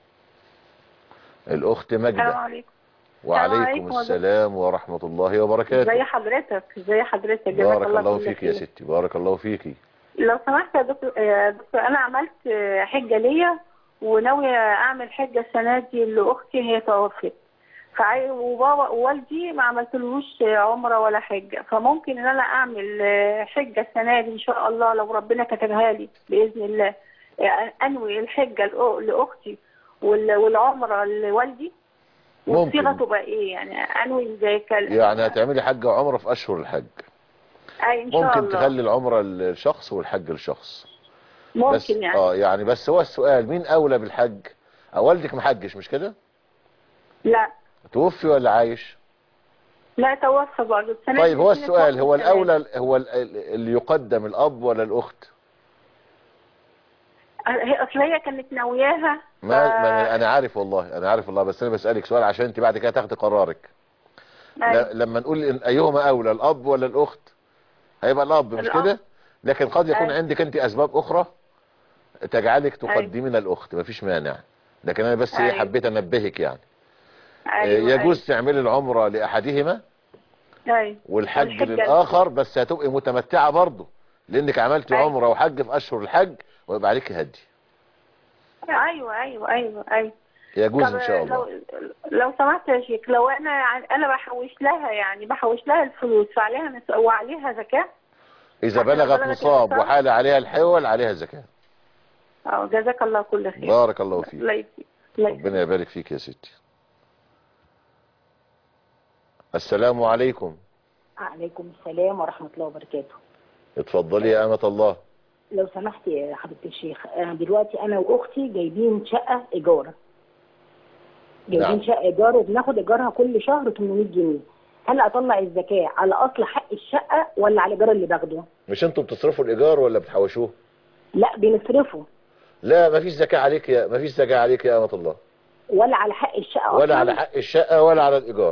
الأخت السلام مجدة عليكم وعليكم عليكم السلام ورحمة الله وبركاته ازي حضرتك ازي حضرتك جزاك بارك الله كل فيك يا خير. ستي بارك الله فيكي لو سمحت يا دكتور يا دكتور انا عملت آه، حجه ليا وناويه اعمل حجه السنه دي لاختي هي توفت فعاي وبابا ووالدي ما عملتلهوش آه، عمره ولا حجه فممكن ان انا اعمل آه، حجه السنه دي ان شاء الله لو ربنا كتبها لي باذن الله آه، انوي الحجه لأ- لاختي وال- والعمره لوالدي والصيغه ممكن تبقى ايه يعني انوي زي كل يعني هتعملي حج وعمرة في أشهر الحج اي ان شاء ممكن الله تخلي العمرة للشخص والحج للشخص ممكن بس يعني اه يعني بس هو السؤال مين اولى بالحج آه، والدك محجش مش كده لا توفي ولا عايش لا توفى برضه السنه طيب دي هو السنة السؤال هو السنة دي. الاولى هو ال- ال- اللي يقدم الاب ولا الاخت هي اصل هي كانت ناوياها ما, ف- ما انا عارف والله انا عارف والله بس انا بسالك سؤال عشان انت بعد كده تاخدي قرارك أيوة. ل- لما نقول إن ايهما اولى الاب ولا الاخت هيبقى الاب مش الأب. كده لكن قد يكون أيوة. عندك انت اسباب اخرى تجعلك تقدمين الاخت مفيش مانع لكن انا بس ايه أيوة. حبيت انبهك يعني أيوة. آه، يجوز تعملي العمره لاحدهما ايوه والحج والحجة للاخر بس هتبقي متمتعه برضه لانك عملتي أيوة. عمره وحج في اشهر الحج ويبقى عليك هدي ايوه ايوه ايوه ايوه يجوز طب ان شاء الله لو لو سمحت يا شيخ لو انا انا بحوش لها يعني بحوش لها الفلوس فعليها نس... وعليها زكاه اذا حتى لو بلغت بلغت نصاب النصاب؟ وحال عليها الحول عليها زكاه اه جزاك الله كل خير بارك الله فيك الله يسلمك. الله يسلمك. ربنا يبارك فيك يا ستي السلام عليكم عليكم السلام ورحمة الله وبركاته اتفضلي يا أمة الله لو سمحت يا حضرة الشيخ أنا دلوقتي أنا وأختي جايبين شقة إيجار جايبين نعم. شقة إيجار وبناخد إيجارها كل شهر 800 جنيه هل أطلع الزكاة على أصل حق الشقة ولا على الإيجار اللي باخده؟ مش انتوا بتصرفوا الإيجار ولا بتحوشوه لا بنصرفه لا مفيش زكاة عليك يا مفيش زكاة عليك يا أمة الله ولا على حق الشقة ولا أصلاً؟ على حق الشقة ولا على الإيجار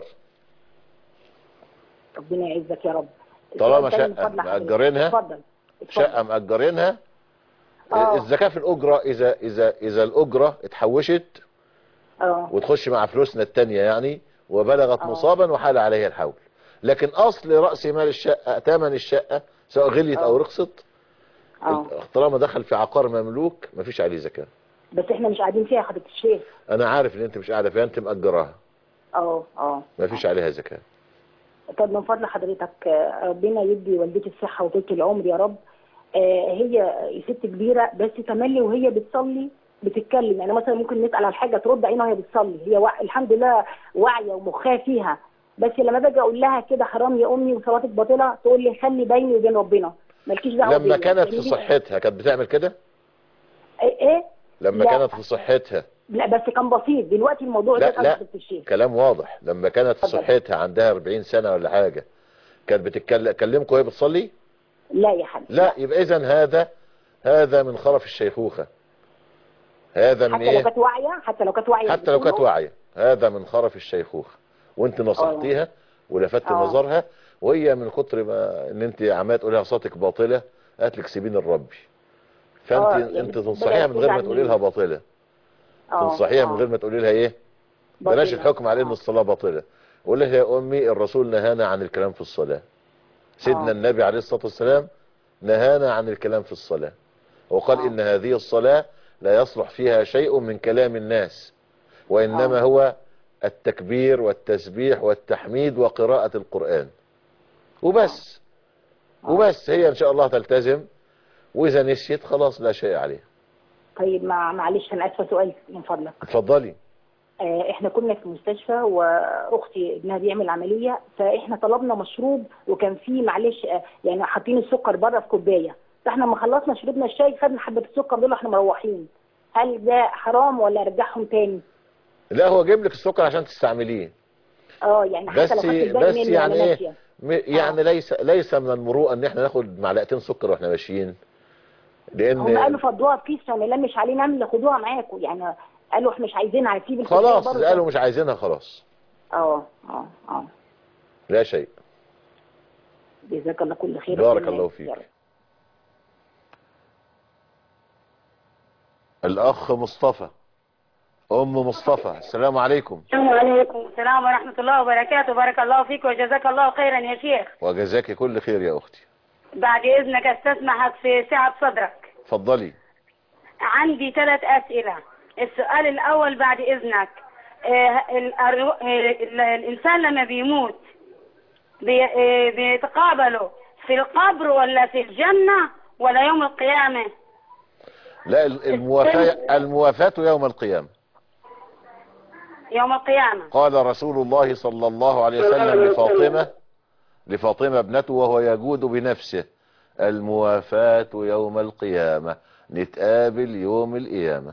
ربنا يعزك يا رب طالما السؤال التاني شقة من فضل حضرتك. مأجرينها اتفضل شقة مأجرينها آه. الزكاة في الأجرة إذا إذا إذا الأجرة اتحوشت اه وتخش مع فلوسنا التانية يعني وبلغت آه. نصابا وحال عليها الحول لكن أصل رأس مال الشقة ثمن الشقة سواء غليت أو رخصت اه طالما دخل في عقار مملوك مفيش عليه زكاة بس احنا مش قاعدين فيها يا حضرة الشيخ أنا عارف إن أنت مش قاعدة فيها أنت مأجراها اه اه مفيش عليها زكاة طب من فضل حضرتك آه، ربنا يدي والدتي الصحة وطولة العمر يا رب آه، هي ست كبيرة بس تملي وهي بتصلي بتتكلم يعني مثلا ممكن نسأل على حاجة ترد عينها وهي بتصلي هي وع... الحمد لله واعية ومخها فيها بس لما باجي اقول لها كده حرام يا امي وصلاتك باطلة تقول لي خلي بيني وبين ربنا مالكيش دعوة لما بيا. كانت في يعني دي- صحتها كانت بتعمل كده ايه إيه؟ لما لا. كانت في صحتها لا بس كان بسيط دلوقتي الموضوع لا ده لا حضرة الشيخ كلام واضح لما كانت في اتفضل. صحتها عندها 40 سنة ولا حاجة كانت بتتكلم كلمكم وهي بتصلي لا يا حبيبي لا يبقى اذا هذا هذا من خرف الشيخوخة هذا من حتى لو ايه كانت واعية حتى لو كانت واعية حتى لو كانت بتقوله؟ واعية هذا من خرف الشيخوخة وانت نصحتيها ولفتت آه. نظرها وهي من كتر ما ان انت عماله تقولي لها صوتك باطلة قالت لك سيبين الربي فانت آه، يعني انت تنصحيها من غير ما بدأت تقولي لها تزعل باطلة آه، تنصحيها من آه. غير ما تقولي لها ايه باطلة. بلاش الحكم على ان الصلاة باطلة قول لها يا امي الرسول نهانا عن الكلام في الصلاة سيدنا آه. النبي عليه الصلاة والسلام نهانا عن الكلام في الصلاة وقال ان هذه الصلاة لا يصلح فيها شيء من كلام الناس وانما آه. هو التكبير والتسبيح والتحميد وقراءة القرآن وبس وبس هي ان شاء الله تلتزم واذا نسيت خلاص لا شيء عليها طيب مع معلش انا اسفه سؤال من فضلك اتفضلي آه، احنا كنا في المستشفى واختي ابنها بيعمل عمليه فاحنا طلبنا مشروب وكان فيه معلش آه، يعني حاطين السكر بره في كوبايه فاحنا لما خلصنا شربنا الشاي خدنا حبه السكر دول واحنا مروحين هل ده حرام ولا ارجعهم تاني؟ لا هو جايب لك السكر عشان تستعملي اه يعني حتى بس لو خدت الباقي بس مني يعني وانا ايه ماشيه م- يعني ليس ليس من المروءه ان احنا ناخد معلقتين سكر واحنا ماشيين لان هم قالوا فضوها في كيس عشان نلمش عليه نمل خدوها معاكم يعني قالوا احنا مش عايزينها هنسيب الكوباية خلاص بره. قالوا مش عايزينها خلاص اه اه اه لا شيء جزاك الله كل خير بارك ربنا الله يجزيك. فيك الاخ مصطفى ام مصطفى السلام عليكم السلام عليكم السلام ورحمة الله وبركاته بارك الله فيك وجزاك الله خيرا يا شيخ وجزاك كل خير يا اختي بعد إذنك استسمحك في سعة صدرك اتفضلي عندي ثلاث أسئلة السؤال الأول بعد إذنك آه، ال- الرو- آه، ال- الإنسان لما بيموت بي- آه، بيتقابلوا في القبر ولا في الجنة ولا يوم القيامة لا ال- الموافاة الموافاة يوم القيامة يوم القيامة قال رسول الله صلى الله عليه وسلم لفاطمة لفاطمة ابنته وهو يجود بنفسه الموافاة يوم القيامة نتقابل يوم القيامة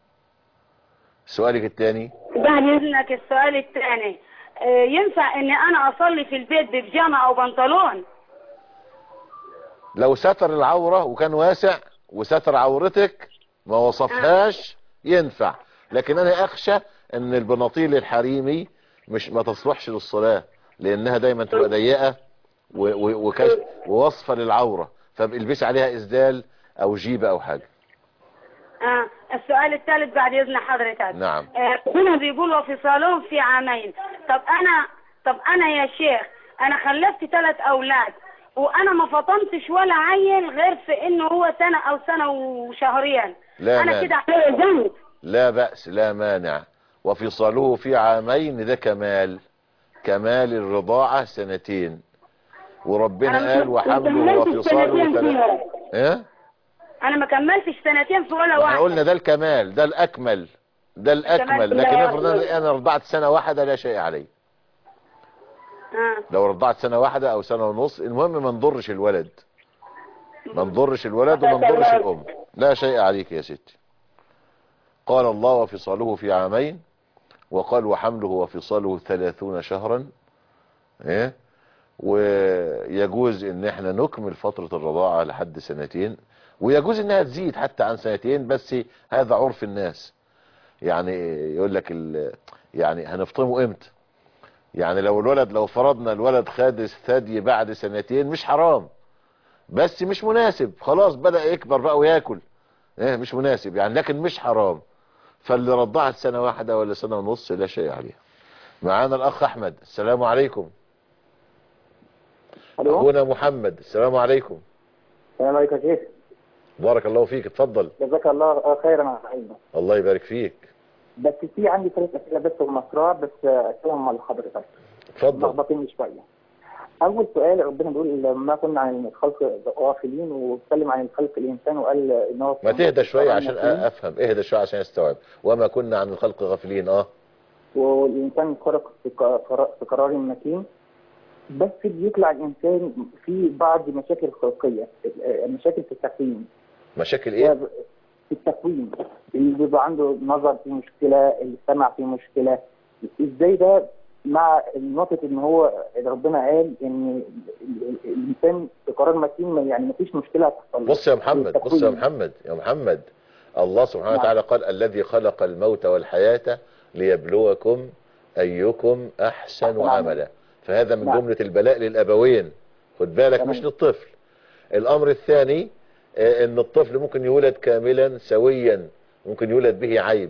سؤالك الثاني بعد اذنك السؤال الثاني آه، ينفع ان انا اصلي في البيت ببيجامه او بنطلون لو ستر العورة وكان واسع وستر عورتك ما وصفهاش ينفع لكن انا اخشى ان البناطيل الحريمي مش ما تصلحش للصلاة لانها دايما تبقى ضيقة و- و- وكش- ووصفة للعورة فالبس عليها اسدال او جيبة او حاجة آه. السؤال الثالث بعد اذن حضرتك نعم آه، هنا بيقول وفي صالون في عامين طب انا طب انا يا شيخ انا خلفت ثلاث اولاد وانا ما فطمتش ولا عيل غير في انه هو سنه او سنه وشهرين لا انا مانع. كده عليا ذنب لا بأس لا مانع وفصاله في عامين ده كمال كمال الرضاعة سنتين وربنا أنا قال ما وحمله كملتش وفصاله سنتين ثلاث فيها. ايه انا ما كملتش سنتين في ولا احنا واحد قلنا ده الكمال ده الاكمل ده الاكمل الكمال لكن لا افرض يعرف. انا أنا رضعت سنة واحدة لا شيء علي آه. لو رضعت سنة واحدة او سنة ونص المهم ما نضرش الولد ما نضرش الولد وما نضرش الام لا شيء عليك يا ستي قال الله وفصاله في عامين وقال وحمله وفصاله ثلاثون شهرا ايه ويجوز ان احنا نكمل فترة الرضاعة لحد سنتين ويجوز انها تزيد حتى عن سنتين بس هذا عرف الناس يعني يقول لك ال... يعني هنفطمه امتى يعني لو الولد لو فرضنا الولد خد الثدي بعد سنتين مش حرام بس مش مناسب خلاص بدأ يكبر بقى وياكل ايه مش مناسب يعني لكن مش حرام فاللي رضعت سنة واحدة ولا سنة ونص لا شيء عليها معانا الاخ احمد السلام عليكم الو اخونا محمد السلام عليكم السلام عليكم يا شيخ بارك الله فيك اتفضل جزاك الله خيرا على علمك الله يبارك فيك بس في عندي ثلاث اسئله بس ومسرار بس اسئلهم على حضرتك اتفضل لخبطيني شويه اول سؤال ربنا بيقول ما كنا عن الخلق غافلين واتكلم عن الخلق الانسان وقال ان هو ما تهدى شوية عشان غافلين، افهم اهدى شوية عشان استوعب وما كنا عن الخلق غافلين اه والانسان خلق في قرار- في قرار مكين بس بيطلع الانسان في بعض مشاكل خلقيه مشاكل في التكوين مشاكل ايه في التكوين اللي بيبقى عنده نظر في مشكلة اللي سمع في مشكلة ازاي ده مع نقطة ان هو ربنا قال ان ال- ال- الانسان في قرار متين ما- يعني مفيش مشكلة هتحصل له. بص يا محمد في بص يا التكوين. محمد يا محمد الله سبحانه نعم. وتعالى قال الذي خلق الموت والحياة ليبلوكم أيكم أحسن نعم. عملا فهذا من نعم. جملة البلاء للأبوين خد بالك تمام. مش للطفل الأمر الثاني آه، ان الطفل ممكن يولد كاملا سويا ممكن يولد به عيب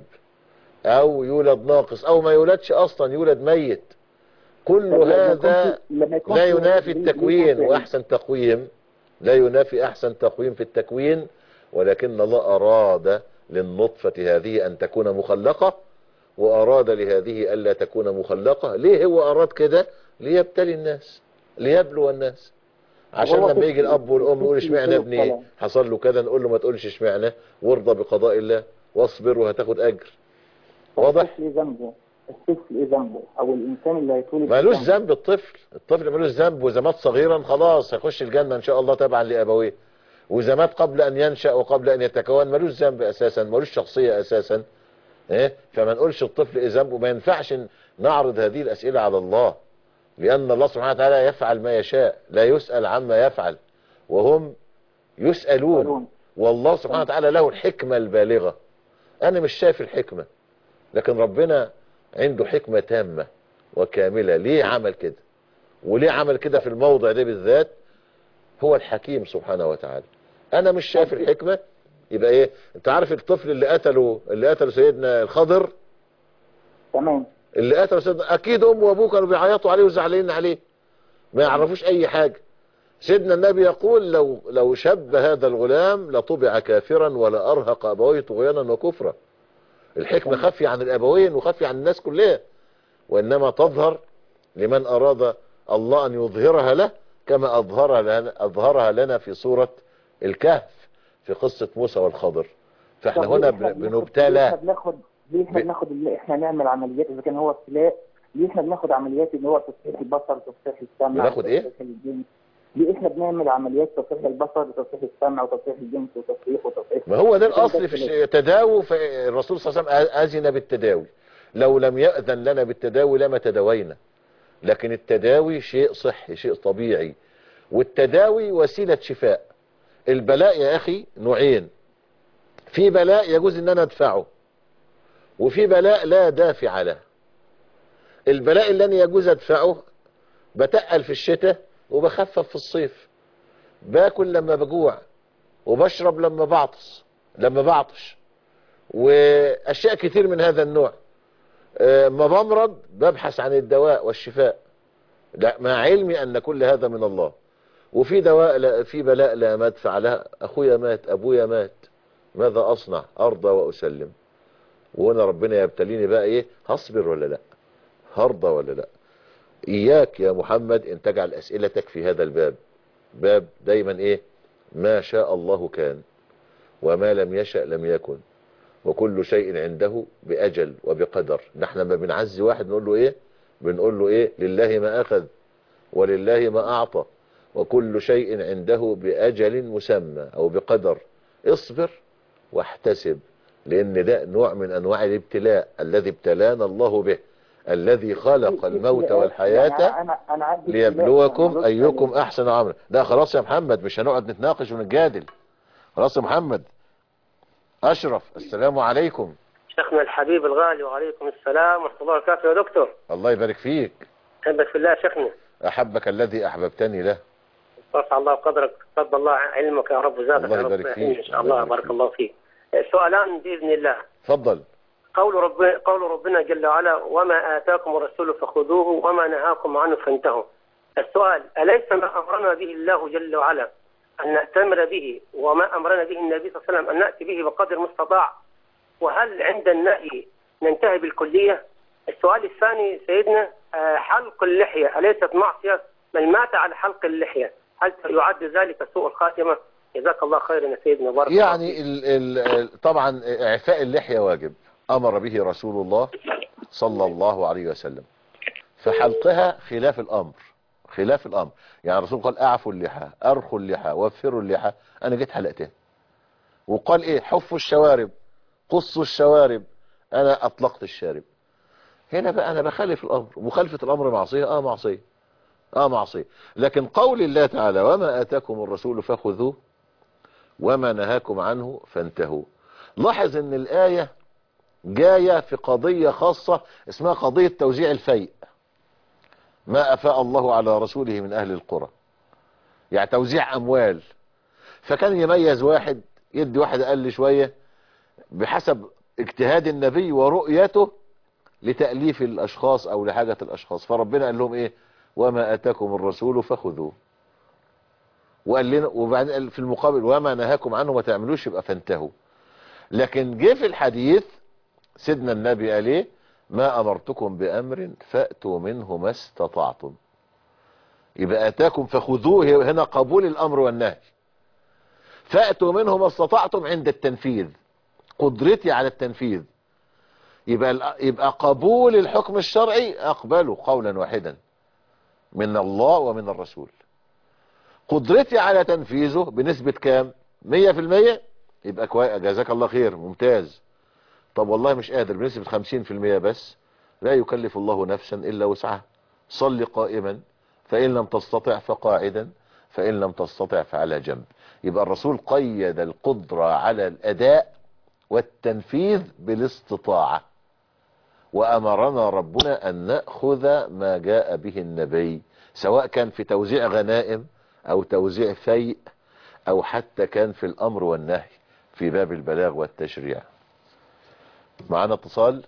او يولد ناقص او ما يولدش اصلا يولد ميت كل طب لما هذا يكون في- لما يكون لا في- ينافي ليه- التكوين ليه- واحسن تقويم لا ينافي احسن تقويم في التكوين ولكن الله اراد للنطفة هذه ان تكون مخلقة واراد لهذه الا تكون مخلقة ليه هو اراد كده ليبتلي الناس ليبلو الناس عشان وهو لما طفل- يجي الاب والام يقول طفل اشمعنى يطلب ابني طلب. حصل له كذا نقول له ما تقولش اشمعنى وارضى بقضاء الله واصبر وهتاخد اجر واضح الطفل ايه ذنبه؟ الطفل ايه ذنبه؟ او الانسان اللي هيتولد مالوش ذنبه. ذنب الطفل الطفل مالوش ذنب واذا مات صغيرا خلاص هيخش الجنة ان شاء الله تبعا لابويه واذا مات قبل ان ينشأ وقبل ان يتكون مالوش ذنب اساسا مالوش شخصية اساسا ايه فما نقولش الطفل ايه ذنبه ما ينفعش نعرض هذه الاسئلة على الله لان الله سبحانه وتعالى يفعل ما يشاء لا يسأل عما يفعل وهم يسألون والله سبحانه وتعالى له الحكمة البالغة انا مش شايف الحكمة لكن ربنا عنده حكمة تامة وكاملة ليه عمل كده وليه عمل كده في الموضع ده بالذات هو الحكيم سبحانه وتعالى انا مش شايف الحكمة يبقى ايه انت عارف الطفل اللي قتله اللي قتله سيدنا الخضر تمام اللي قتله سيدنا اكيد امه وابوه كانوا بيعيطوا عليه وزعلانين عليه ما يعرفوش اي حاجة سيدنا النبي يقول لو لو شب هذا الغلام لطبع كافرا ولا ارهق ابويه طغيانا وكفرا الحكمة خفية عن الابوين وخفية عن الناس كلها وانما تظهر لمن اراد الله ان يظهرها له كما اظهرها لنا, أظهرها لنا في سورة الكهف في قصة موسى والخضر فاحنا طب هنا ليه إحنا ب- بناخد- ليه بنبتلى احنا بناخد ليه احنا ب- بناخد اللي احنا نعمل عمليات اذا كان هو ابتلاء ليه احنا بناخد عمليات اللي هو تصحيح البصر وتصحيح السمع بناخد إيه؟ وتصحيح الجنس ليه احنا بنعمل عمليات تصحيح البصر وتصحيح السمع وتصحيح الجنس وتصحيح وتصحيح ما هو ده الاصل في التداوي فالرسول صلى الله عليه وسلم اذن بالتداوي لو لم يأذن لنا بالتداوي لما تداوينا لكن التداوي شيء صحي شيء طبيعي والتداوي وسيلة شفاء البلاء يا اخي نوعين في بلاء يجوز ان انا ادفعه وفي بلاء لا دافع له البلاء اللي انا يجوز ادفعه بتقل في الشتاء وبخفف في الصيف باكل لما بجوع وبشرب لما بعطس لما بعطش واشياء كتير من هذا النوع آه، ما بمرض ببحث عن الدواء والشفاء لا مع علمي ان كل هذا من الله وفي دواء لا في بلاء لا مدفع لها اخويا مات ابويا مات ماذا اصنع ارضى واسلم وانا ربنا يبتليني بقى ايه هصبر ولا لا هرضى ولا لا اياك يا محمد ان تجعل اسئلتك في هذا الباب باب دايما ايه ما شاء الله كان وما لم يشأ لم يكن وكل شيء عنده بأجل وبقدر نحن لما بنعزي واحد نقول له ايه بنقول له ايه لله ما اخذ ولله ما اعطى وكل شيء عنده بأجل مسمى او بقدر اصبر واحتسب لان ده نوع من انواع الابتلاء الذي ابتلانا الله به الذي خلق الموت والحياة يعني انا انا عندي ليبلوكم ايكم احسن عملا لا خلاص يا محمد مش هنقعد نتناقش ونتجادل خلاص يا محمد اشرف السلام عليكم شيخنا الحبيب الغالي وعليكم السلام ورحمة الله وبركاته يا دكتور الله يبارك فيك أحبك في الله يا شيخنا احبك الذي احببتني له رفع الله قدرك تفضل الله علمك يا رب وزادك الله يا رب يبارك فيك. إن شاء الله بارك الله فيك سؤالان بإذن الله اتفضل قول رب قول ربنا جل وعلا وما آتاكم الرسول فخذوه وما نهاكم عنه فانتهوا السؤال أليس ما أمرنا به الله جل وعلا أن نأتمر به وما أمرنا به النبي صلى الله عليه وسلم أن نأتي به بقدر المستطاع وهل عند النهي ننتهي بالكلية السؤال الثاني سيدنا آه، حلق اللحية أليست معصية من مات على حلق اللحية هل يعد ذلك سوء الخاتمة جزاك الله خيرا يا سيدنا بارك الله يعني ال ال طبعا اعفاء اللحية واجب امر به رسول الله صلى الله عليه وسلم فحلقها خلاف الامر خلاف الامر يعني الرسول قال اعفوا اللحى ارخوا اللحى وفروا اللحى انا جيت حلقتها وقال ايه حفوا الشوارب قصوا الشوارب انا اطلقت الشارب هنا بقى انا بخالف الامر مخالفة الامر معصية اه معصية اه معصية لكن قول الله تعالى وما اتاكم الرسول فخذوه وما نهاكم عنه فانتهوا لاحظ ان الاية جاية في قضية خاصة اسمها قضية توزيع الفيء ما افاء الله على رسوله من اهل القرى يعني توزيع اموال فكان يميز واحد يدي واحد اقل شوية بحسب اجتهاد النبي ورؤيته لتأليف الاشخاص او لحاجة الاشخاص فربنا قال لهم ايه وما اتاكم الرسول فخذوه وقال لنا وبعدين قال في المقابل وما نهاكم عنه ما تعملوش يبقى فانتهوا لكن جه في الحديث سيدنا النبي قال ايه ما امرتكم بامر فاتوا منه ما استطعتم يبقى اتاكم فخذوه هنا قبول الامر والنهي فاتوا منه ما استطعتم عند التنفيذ قدرتي على التنفيذ يبقى يبقى قبول الحكم الشرعي اقبله قولا واحدا من الله ومن الرسول قدرتي على تنفيذه بنسبة كام مية في المية يبقى كويس جزاك الله خير ممتاز طب والله مش قادر بنسبة خمسين في المية بس لا يكلف الله نفسا الا وسعها صل قائما فان لم تستطع فقاعدا فان لم تستطع فعلى جنب يبقى الرسول قيد القدرة على الاداء والتنفيذ بالاستطاعة وامرنا ربنا ان نأخذ ما جاء به النبي سواء كان في توزيع غنائم او توزيع فيء او حتى كان في الامر والنهي في باب البلاغ والتشريع معنا اتصال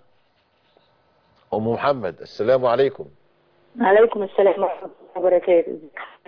ام محمد السلام عليكم عليكم السلام ورحمة الله وبركاته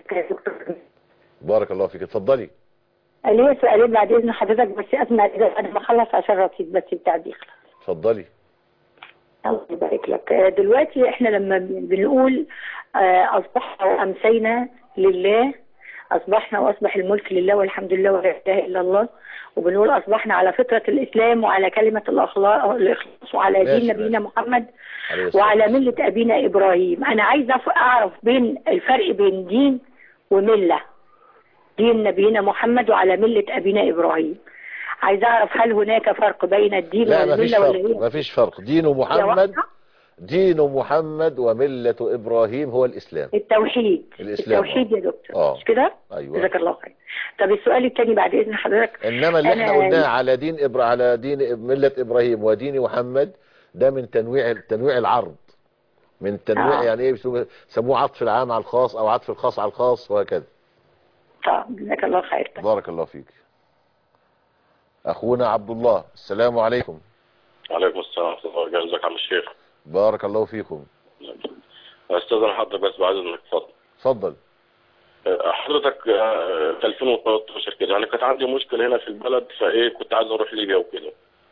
بارك الله فيك اتفضلي ليه سؤالين بعد إذن حضرتك بس أسمع إذا بعد ما أخلص عشان رصيد بس بتاع دي اتفضلي الله يبارك لك آه، دلوقتي احنا لما بنقول آه، اصبحنا وامسينا لله أصبحنا وأصبح الملك لله والحمد لله ولا إله إلا الله وبنقول أصبحنا على فطرة الإسلام وعلى كلمة الأخلاق الإخلاص وعلى ماشي، دين ماشي. نبينا محمد عليه الصلاة وعلى ملة أبينا إبراهيم أنا عايزة أف- أعرف بين الفرق بين دين وملة دين نبينا محمد وعلى ملة أبينا إبراهيم عايزة أعرف هل هناك فرق بين الدين لا ما فيش والملة ولا فرق هي ما فيش فرق دين محمد دين محمد وملة إبراهيم هو الإسلام التوحيد الإسلام التوحيد يا دكتور اه مش كده؟ أيوة جزاك الله خير طب السؤال الثاني بعد إذن حضرتك إنما اللي احنا أنا- قلناه على دين إبرا على دين إب- ملة إبراهيم ودين محمد ده من تنويع تنويع العرض من تنويع آه. يعني ايه بيسموه سموه عطف العام على الخاص او عطف الخاص على الخاص وهكذا طب جزاك الله خير بارك الله فيك اخونا عبد الله السلام عليكم عليكم السلام ورحمة الله وبركاته ازيك يا عم الشيخ بارك الله فيكم استاذن حضرتك بس بعد اذنك اتفضل اتفضل أه، حضرتك أه، في 2013 كده يعني كانت عندي مشكلة هنا في البلد فايه كنت عايز اروح ليبيا وكده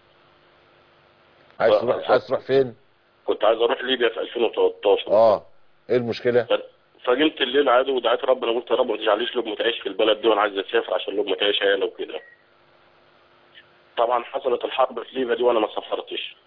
عايز آه، تروح عايز تروح فين كنت عايز اروح ليبيا في 2013 اه ايه المشكلة فقمت الليل عادي ودعيت ربنا قلت يا رب ما تجعليش لقمة عيش في البلد دي وانا عايز اسافر عشان لقمة عيش عيالي وكده طبعا حصلت الحرب في ليبيا دي وانا ما سافرتش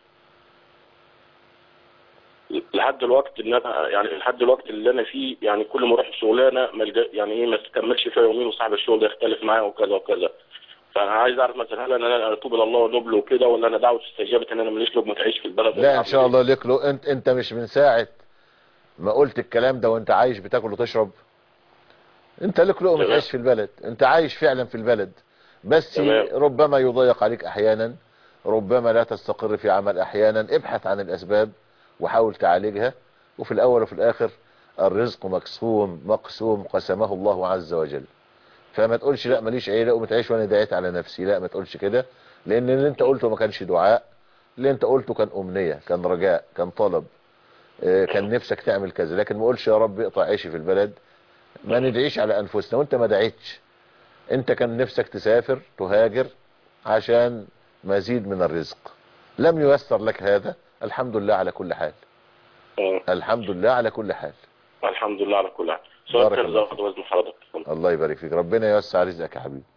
لحد الوقت ان انا يعني لحد الوقت اللي انا فيه يعني كل ما اروح شغلانه ما الجا- يعني ايه ما تكملش فيها يومين وصاحب الشغل ده يختلف معايا وكذا وكذا فانا عايز اعرف مثلا هل انا اتوب الى الله ونبل وكده ولا انا دعوه استجابت ان انا ماليش لقمه عيش في البلد لا ان شاء الله ليك له انت انت مش من ساعة ما قلت الكلام ده وانت عايش بتاكل وتشرب انت لك لقمة تمام. عيش في البلد انت عايش فعلا في البلد بس تمام. ربما يضيق عليك احيانا ربما لا تستقر في عمل احيانا ابحث عن الاسباب وحاول تعالجها وفي الاول وفي الاخر الرزق مقسوم مقسوم قسمه الله عز وجل فما تقولش لا ماليش عيله لقمة عيش وانا دعيت على نفسي لا ما تقولش كده لان اللي انت قلته ما كانش دعاء اللي انت قلته كان امنية كان رجاء كان طلب اه، كان نفسك تعمل كذا لكن ما قولش يا رب اقطع عيشي في البلد ما ندعيش على انفسنا وانت ما دعيتش انت كان نفسك تسافر تهاجر عشان مزيد من الرزق لم ييسر لك هذا الحمد لله على كل حال الحمد لله على كل حال الحمد لله على كل حال سؤال بارك تاني الله زود وزن حضرتك الله يبارك فيك ربنا يوسع رزقك يا حبيبي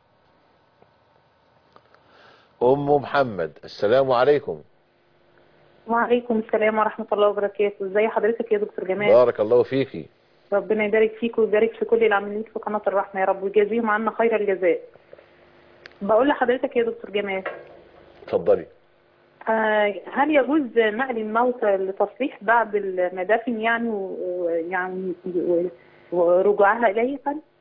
ام محمد السلام عليكم وعليكم السلام ورحمة الله وبركاته ازي حضرتك يا دكتور جمال بارك الله فيكي ربنا يبارك فيك ويبارك في كل العاملين في قناة الرحمة يا رب ويجازيهم عنا خير الجزاء بقول لحضرتك يا دكتور جمال اتفضلي آه، هل يجوز نقل الموتى لتصليح بعد المدافن يعني و- ويعني و- ورجوعها إليه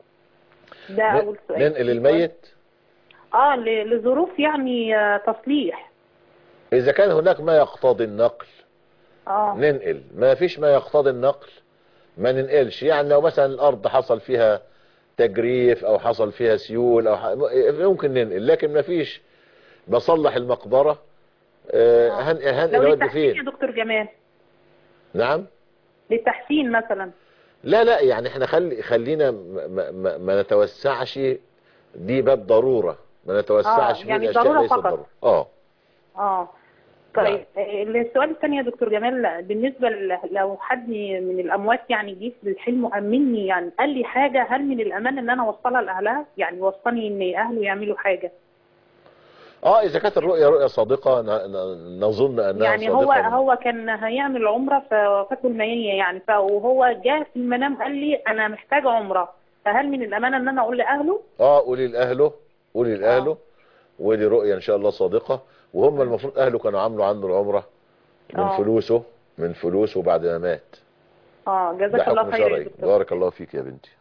ده أول سؤال ننقل الميت اه ل- لظروف يعني آه، تصليح اذا كان هناك ما يقتضي النقل اه ننقل ما فيش ما يقتضي النقل ما ننقلش يعني لو مثلا الارض حصل فيها تجريف او حصل فيها سيول او ح... ممكن ننقل لكن ما فيش بصلح المقبرة آه، هن... هنقل لو اودي للتحسين يا فين دكتور جمال نعم للتحسين مثلا لا لا يعني احنا خلي خلينا ما, ما, ما, ما نتوسعش دي باب ضرورة ما نتوسعش آه، في يعني الاشياء ضرورة ليست فقط. ضرورة اه اه طيب آه، السؤال الثاني يا دكتور جمال بالنسبة ل- لو حد من الأموات يعني جه في الحلم وأمني يعني قال لي حاجة هل من الأمان إن أنا أوصلها لأهلها؟ يعني وصاني إن أهله يعملوا حاجة اه اذا كانت الرؤية رؤية صادقة ن- ن- نظن انها يعني صادقة هو هو كان هيعمل عمرة ففاته المنية يعني ف- وهو جاء في المنام قال لي أنا محتاج عمرة فهل من الأمانة إن أنا أقول لأهله؟ اه قولي لاهله قولي لاهله ودي رؤية ان شاء الله صادقة وهم المفروض اهله كانوا عاملوا عنده العمرة من آه. فلوسه من فلوسه بعد ما مات اه ده جزاك الله حكم خير يا شرعي دكتور بارك الله فيك يا بنتي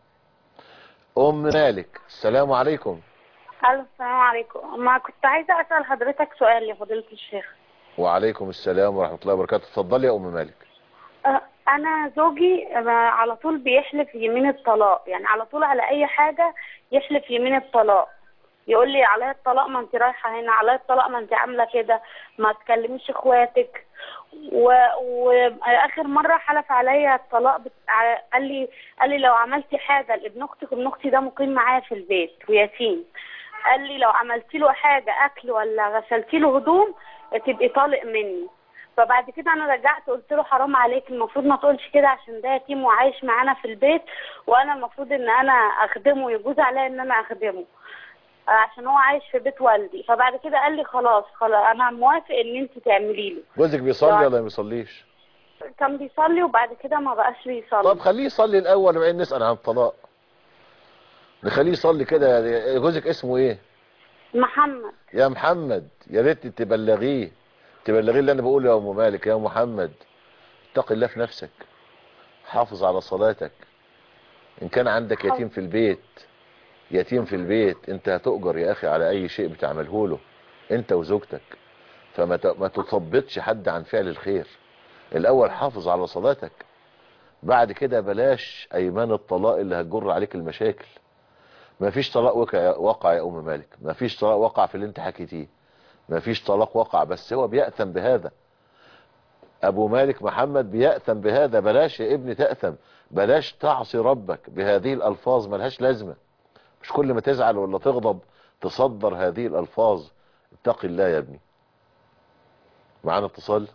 ام مالك السلام عليكم الو السلام عليكم ما كنت عايزة أسأل حضرتك سؤال يا فضيلة الشيخ وعليكم السلام ورحمة الله وبركاته اتفضلي يا ام مالك أه، أنا زوجي أه، على طول بيحلف يمين الطلاق يعني على طول على أي حاجة يحلف يمين الطلاق يقول لي عليا الطلاق ما انت رايحة هنا عليا الطلاق ما انت عاملة كده ما تكلميش اخواتك و- واخر مرة حلف عليا الطلاق بت... ع- قال لي قال لي لو عملتي حاجة لابن اختك ابن اختي ده مقيم معايا في البيت ويتيم قال لي لو عملتي له حاجة اكل ولا غسلتي له هدوم تبقي طالق مني فبعد كده انا رجعت قلت له حرام عليك المفروض ما تقولش كده عشان ده يتيم وعايش معانا في البيت وانا المفروض ان انا اخدمه يجوز عليا ان انا اخدمه آه، عشان هو عايش في بيت والدي فبعد كده قال لي خلاص خلاص انا موافق ان انت تعملي له جوزك بيصلي ولا ما بيصليش كان بيصلي وبعد كده ما بقاش بيصلي طب خليه يصلي الاول وبعدين نسال عن الطلاق نخليه يصلي كده جوزك اسمه ايه محمد يا محمد يا ريت تبلغيه تبلغيه اللي انا بقوله يا ام مالك يا محمد اتق الله في نفسك حافظ على صلاتك ان كان عندك يتيم في البيت يتيم في البيت انت هتؤجر يا اخي على اي شيء بتعمله له انت وزوجتك فما ت- ما تثبطش حد عن فعل الخير الاول حافظ على صلاتك بعد كده بلاش ايمان الطلاق اللي هتجر عليك المشاكل ما فيش طلاق وقع, وقع يا ام مالك ما فيش طلاق وقع في اللي انت حكيتيه ما فيش طلاق وقع بس هو بيأثم بهذا ابو مالك محمد بيأثم بهذا بلاش يا ابني تأثم بلاش تعصي ربك بهذه الالفاظ ملهاش لازمة مش كل ما تزعل ولا تغضب تصدر هذه الالفاظ اتق الله يا ابني معانا اتصال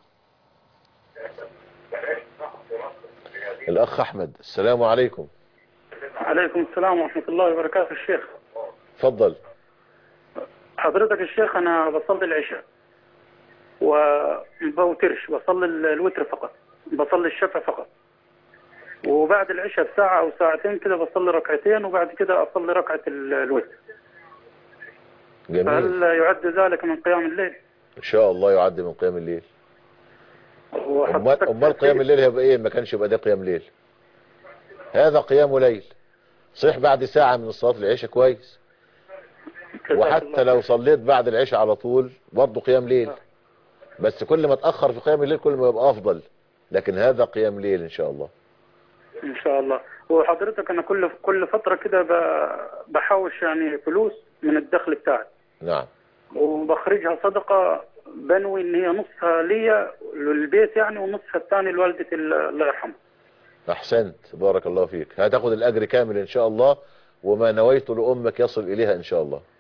الاخ احمد السلام عليكم عليكم السلام ورحمة الله وبركاته الشيخ اتفضل حضرتك الشيخ أنا بصلي العشاء وما بوترش بصلي ال- الوتر فقط بصلي الشفع فقط وبعد العشاء بساعة أو ساعتين كده بصلي ركعتين وبعد كده أصلي ركعة ال- الوتر جميل فهل يعد ذلك من قيام الليل؟ ان شاء الله يعد من قيام الليل امال وحضرتك امال قيام الليل هيبقى ايه ما كانش يبقى ده قيام ليل هذا قيام ليل صح بعد ساعة من صلاة العشاء كويس وحتى لو صليت بعد العشاء على طول برضه قيام ليل بس كل ما تأخر في قيام الليل كل ما يبقى افضل لكن هذا قيام ليل ان شاء الله إن شاء الله وحضرتك أنا كل كل فترة كده ب- بحوش يعني فلوس من الدخل بتاعي نعم وبخرجها صدقة بنوي ان هي نصها ليا للبيت يعني ونصها الثاني لوالدتي ال- الله يرحمها احسنت بارك الله فيك هتاخد الاجر كامل ان شاء الله وما نويت لامك يصل اليها ان شاء الله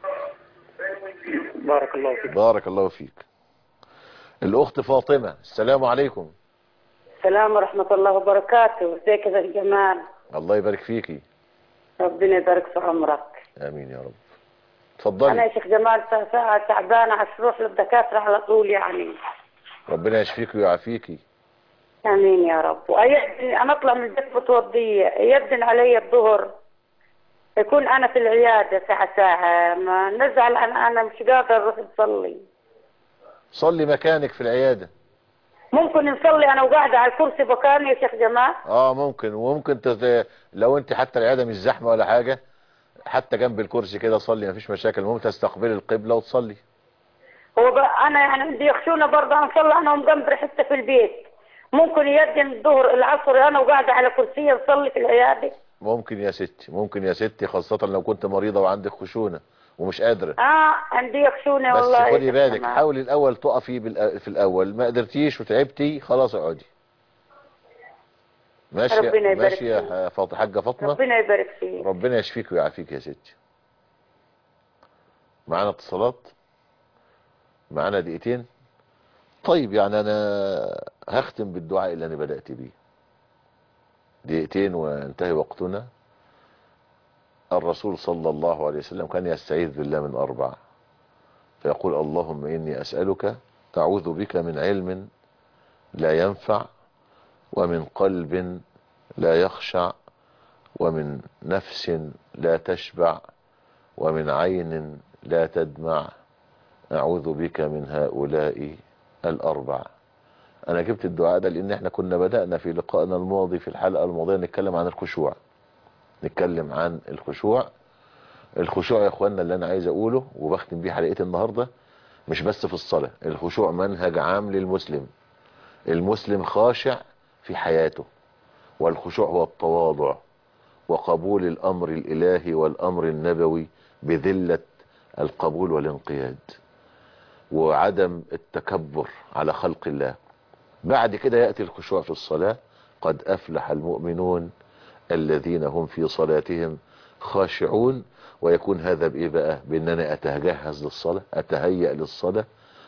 بارك الله فيك بارك الله فيك الاخت فاطمة السلام عليكم السلام ورحمة الله وبركاته ازيك يا ذا جمال الله يبارك فيكي ربنا يبارك في عمرك امين يا رب أنا اتفضلي يا شيخ جمال ساعة- ساعة تعبانة عشان أروح للدكاترة على طول يعني ربنا يشفيكي ويعافيكي آمين يا رب وأيدن أنا أطلع من البيت متوضية يدن علي الظهر يكون أنا في العيادة ساعة ساعة ما نزعل أنا أنا مش قادر أروح أصلي صلي مكانك في العيادة ممكن نصلي أنا وقاعدة على الكرسي مكاني يا شيخ جمال اه ممكن وممكن تت... لو انت حتى العيادة مش زحمة ولا حاجة حتى جنب الكرسي كده صلي مفيش مشاكل المهم تستقبلي القبلة وتصلي هو بقى أنا يعني عندي يخشونة برضه أنا أصلي أنا ومجنبري حتى في البيت ممكن يدن الظهر العصر أنا وقاعدة على كرسي أصلي في العيادة ممكن يا ستي ممكن يا ستي خاصة لو كنت مريضة وعندك خشونة ومش قادرة اه عندي يخشونة بس والله يا خدي شيخ بالك جمال. حاولي الاول تقفي بالأ- في الاول ما قدرتيش وتعبتي خلاص اقعدي ماشي ربنا يبارك ماشي يا فاط- حاجة فاطمة ربنا يبارك فيك ربنا يشفيك ويعافيك يا ستي معانا اتصالات معانا دقيقتين طيب يعني انا هختم بالدعاء اللي انا بدأت بيه دقيقتين وانتهي وقتنا الرسول صلى الله عليه وسلم كان يستعيذ بالله من أربع فيقول اللهم إني أسألك أعوذ بك من علم لا ينفع ومن قلب لا يخشع ومن نفس لا تشبع ومن عين لا تدمع أعوذ بك من هؤلاء الأربع أنا جبت الدعاء ده لأن احنا كنا بدأنا في لقائنا الماضي في الحلقة الماضية نتكلم عن الخشوع نتكلم عن الخشوع الخشوع يا اخوانا اللي انا عايز اقوله وبختم بيه حلقتي النهاردة مش بس في الصلاة الخشوع منهج عام للمسلم المسلم خاشع في حياته والخشوع هو التواضع وقبول الامر الالهي والامر النبوي بذلة القبول والانقياد وعدم التكبر على خلق الله بعد كده يأتي الخشوع في الصلاة قد أفلح المؤمنون الذين هم في صلاتهم خاشعون ويكون هذا بإيه بقى بأن أنا أتجهز للصلاة أتهيأ للصلاة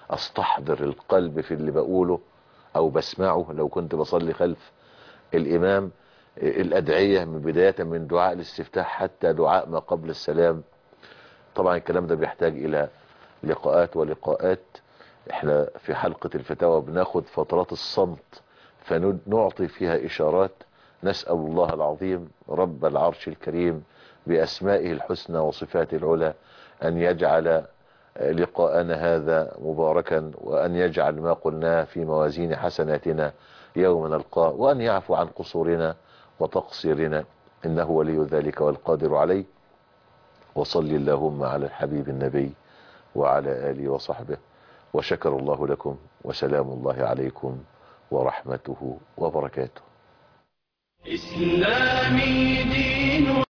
استحضر القلب في اللي بقوله او بسمعه لو كنت بصلي خلف الامام الادعية من بداية من دعاء الاستفتاح حتى دعاء ما قبل السلام طبعا الكلام ده بيحتاج الى لقاءات ولقاءات احنا في حلقة الفتاوى بناخد فترات الصمت فنعطي فيها اشارات نسأل الله العظيم رب العرش الكريم بأسمائه الحسنى وصفاته العلى أن يجعل لقاءنا هذا مباركا وأن يجعل ما قلناه في موازين حسناتنا يوم نلقاه وأن يعفو عن قصورنا وتقصيرنا إنه ولي ذلك والقادر عليه وصل اللهم على الحبيب النبي وعلى آله وصحبه وشكر الله لكم وسلام الله عليكم ورحمته وبركاته إسلامي دين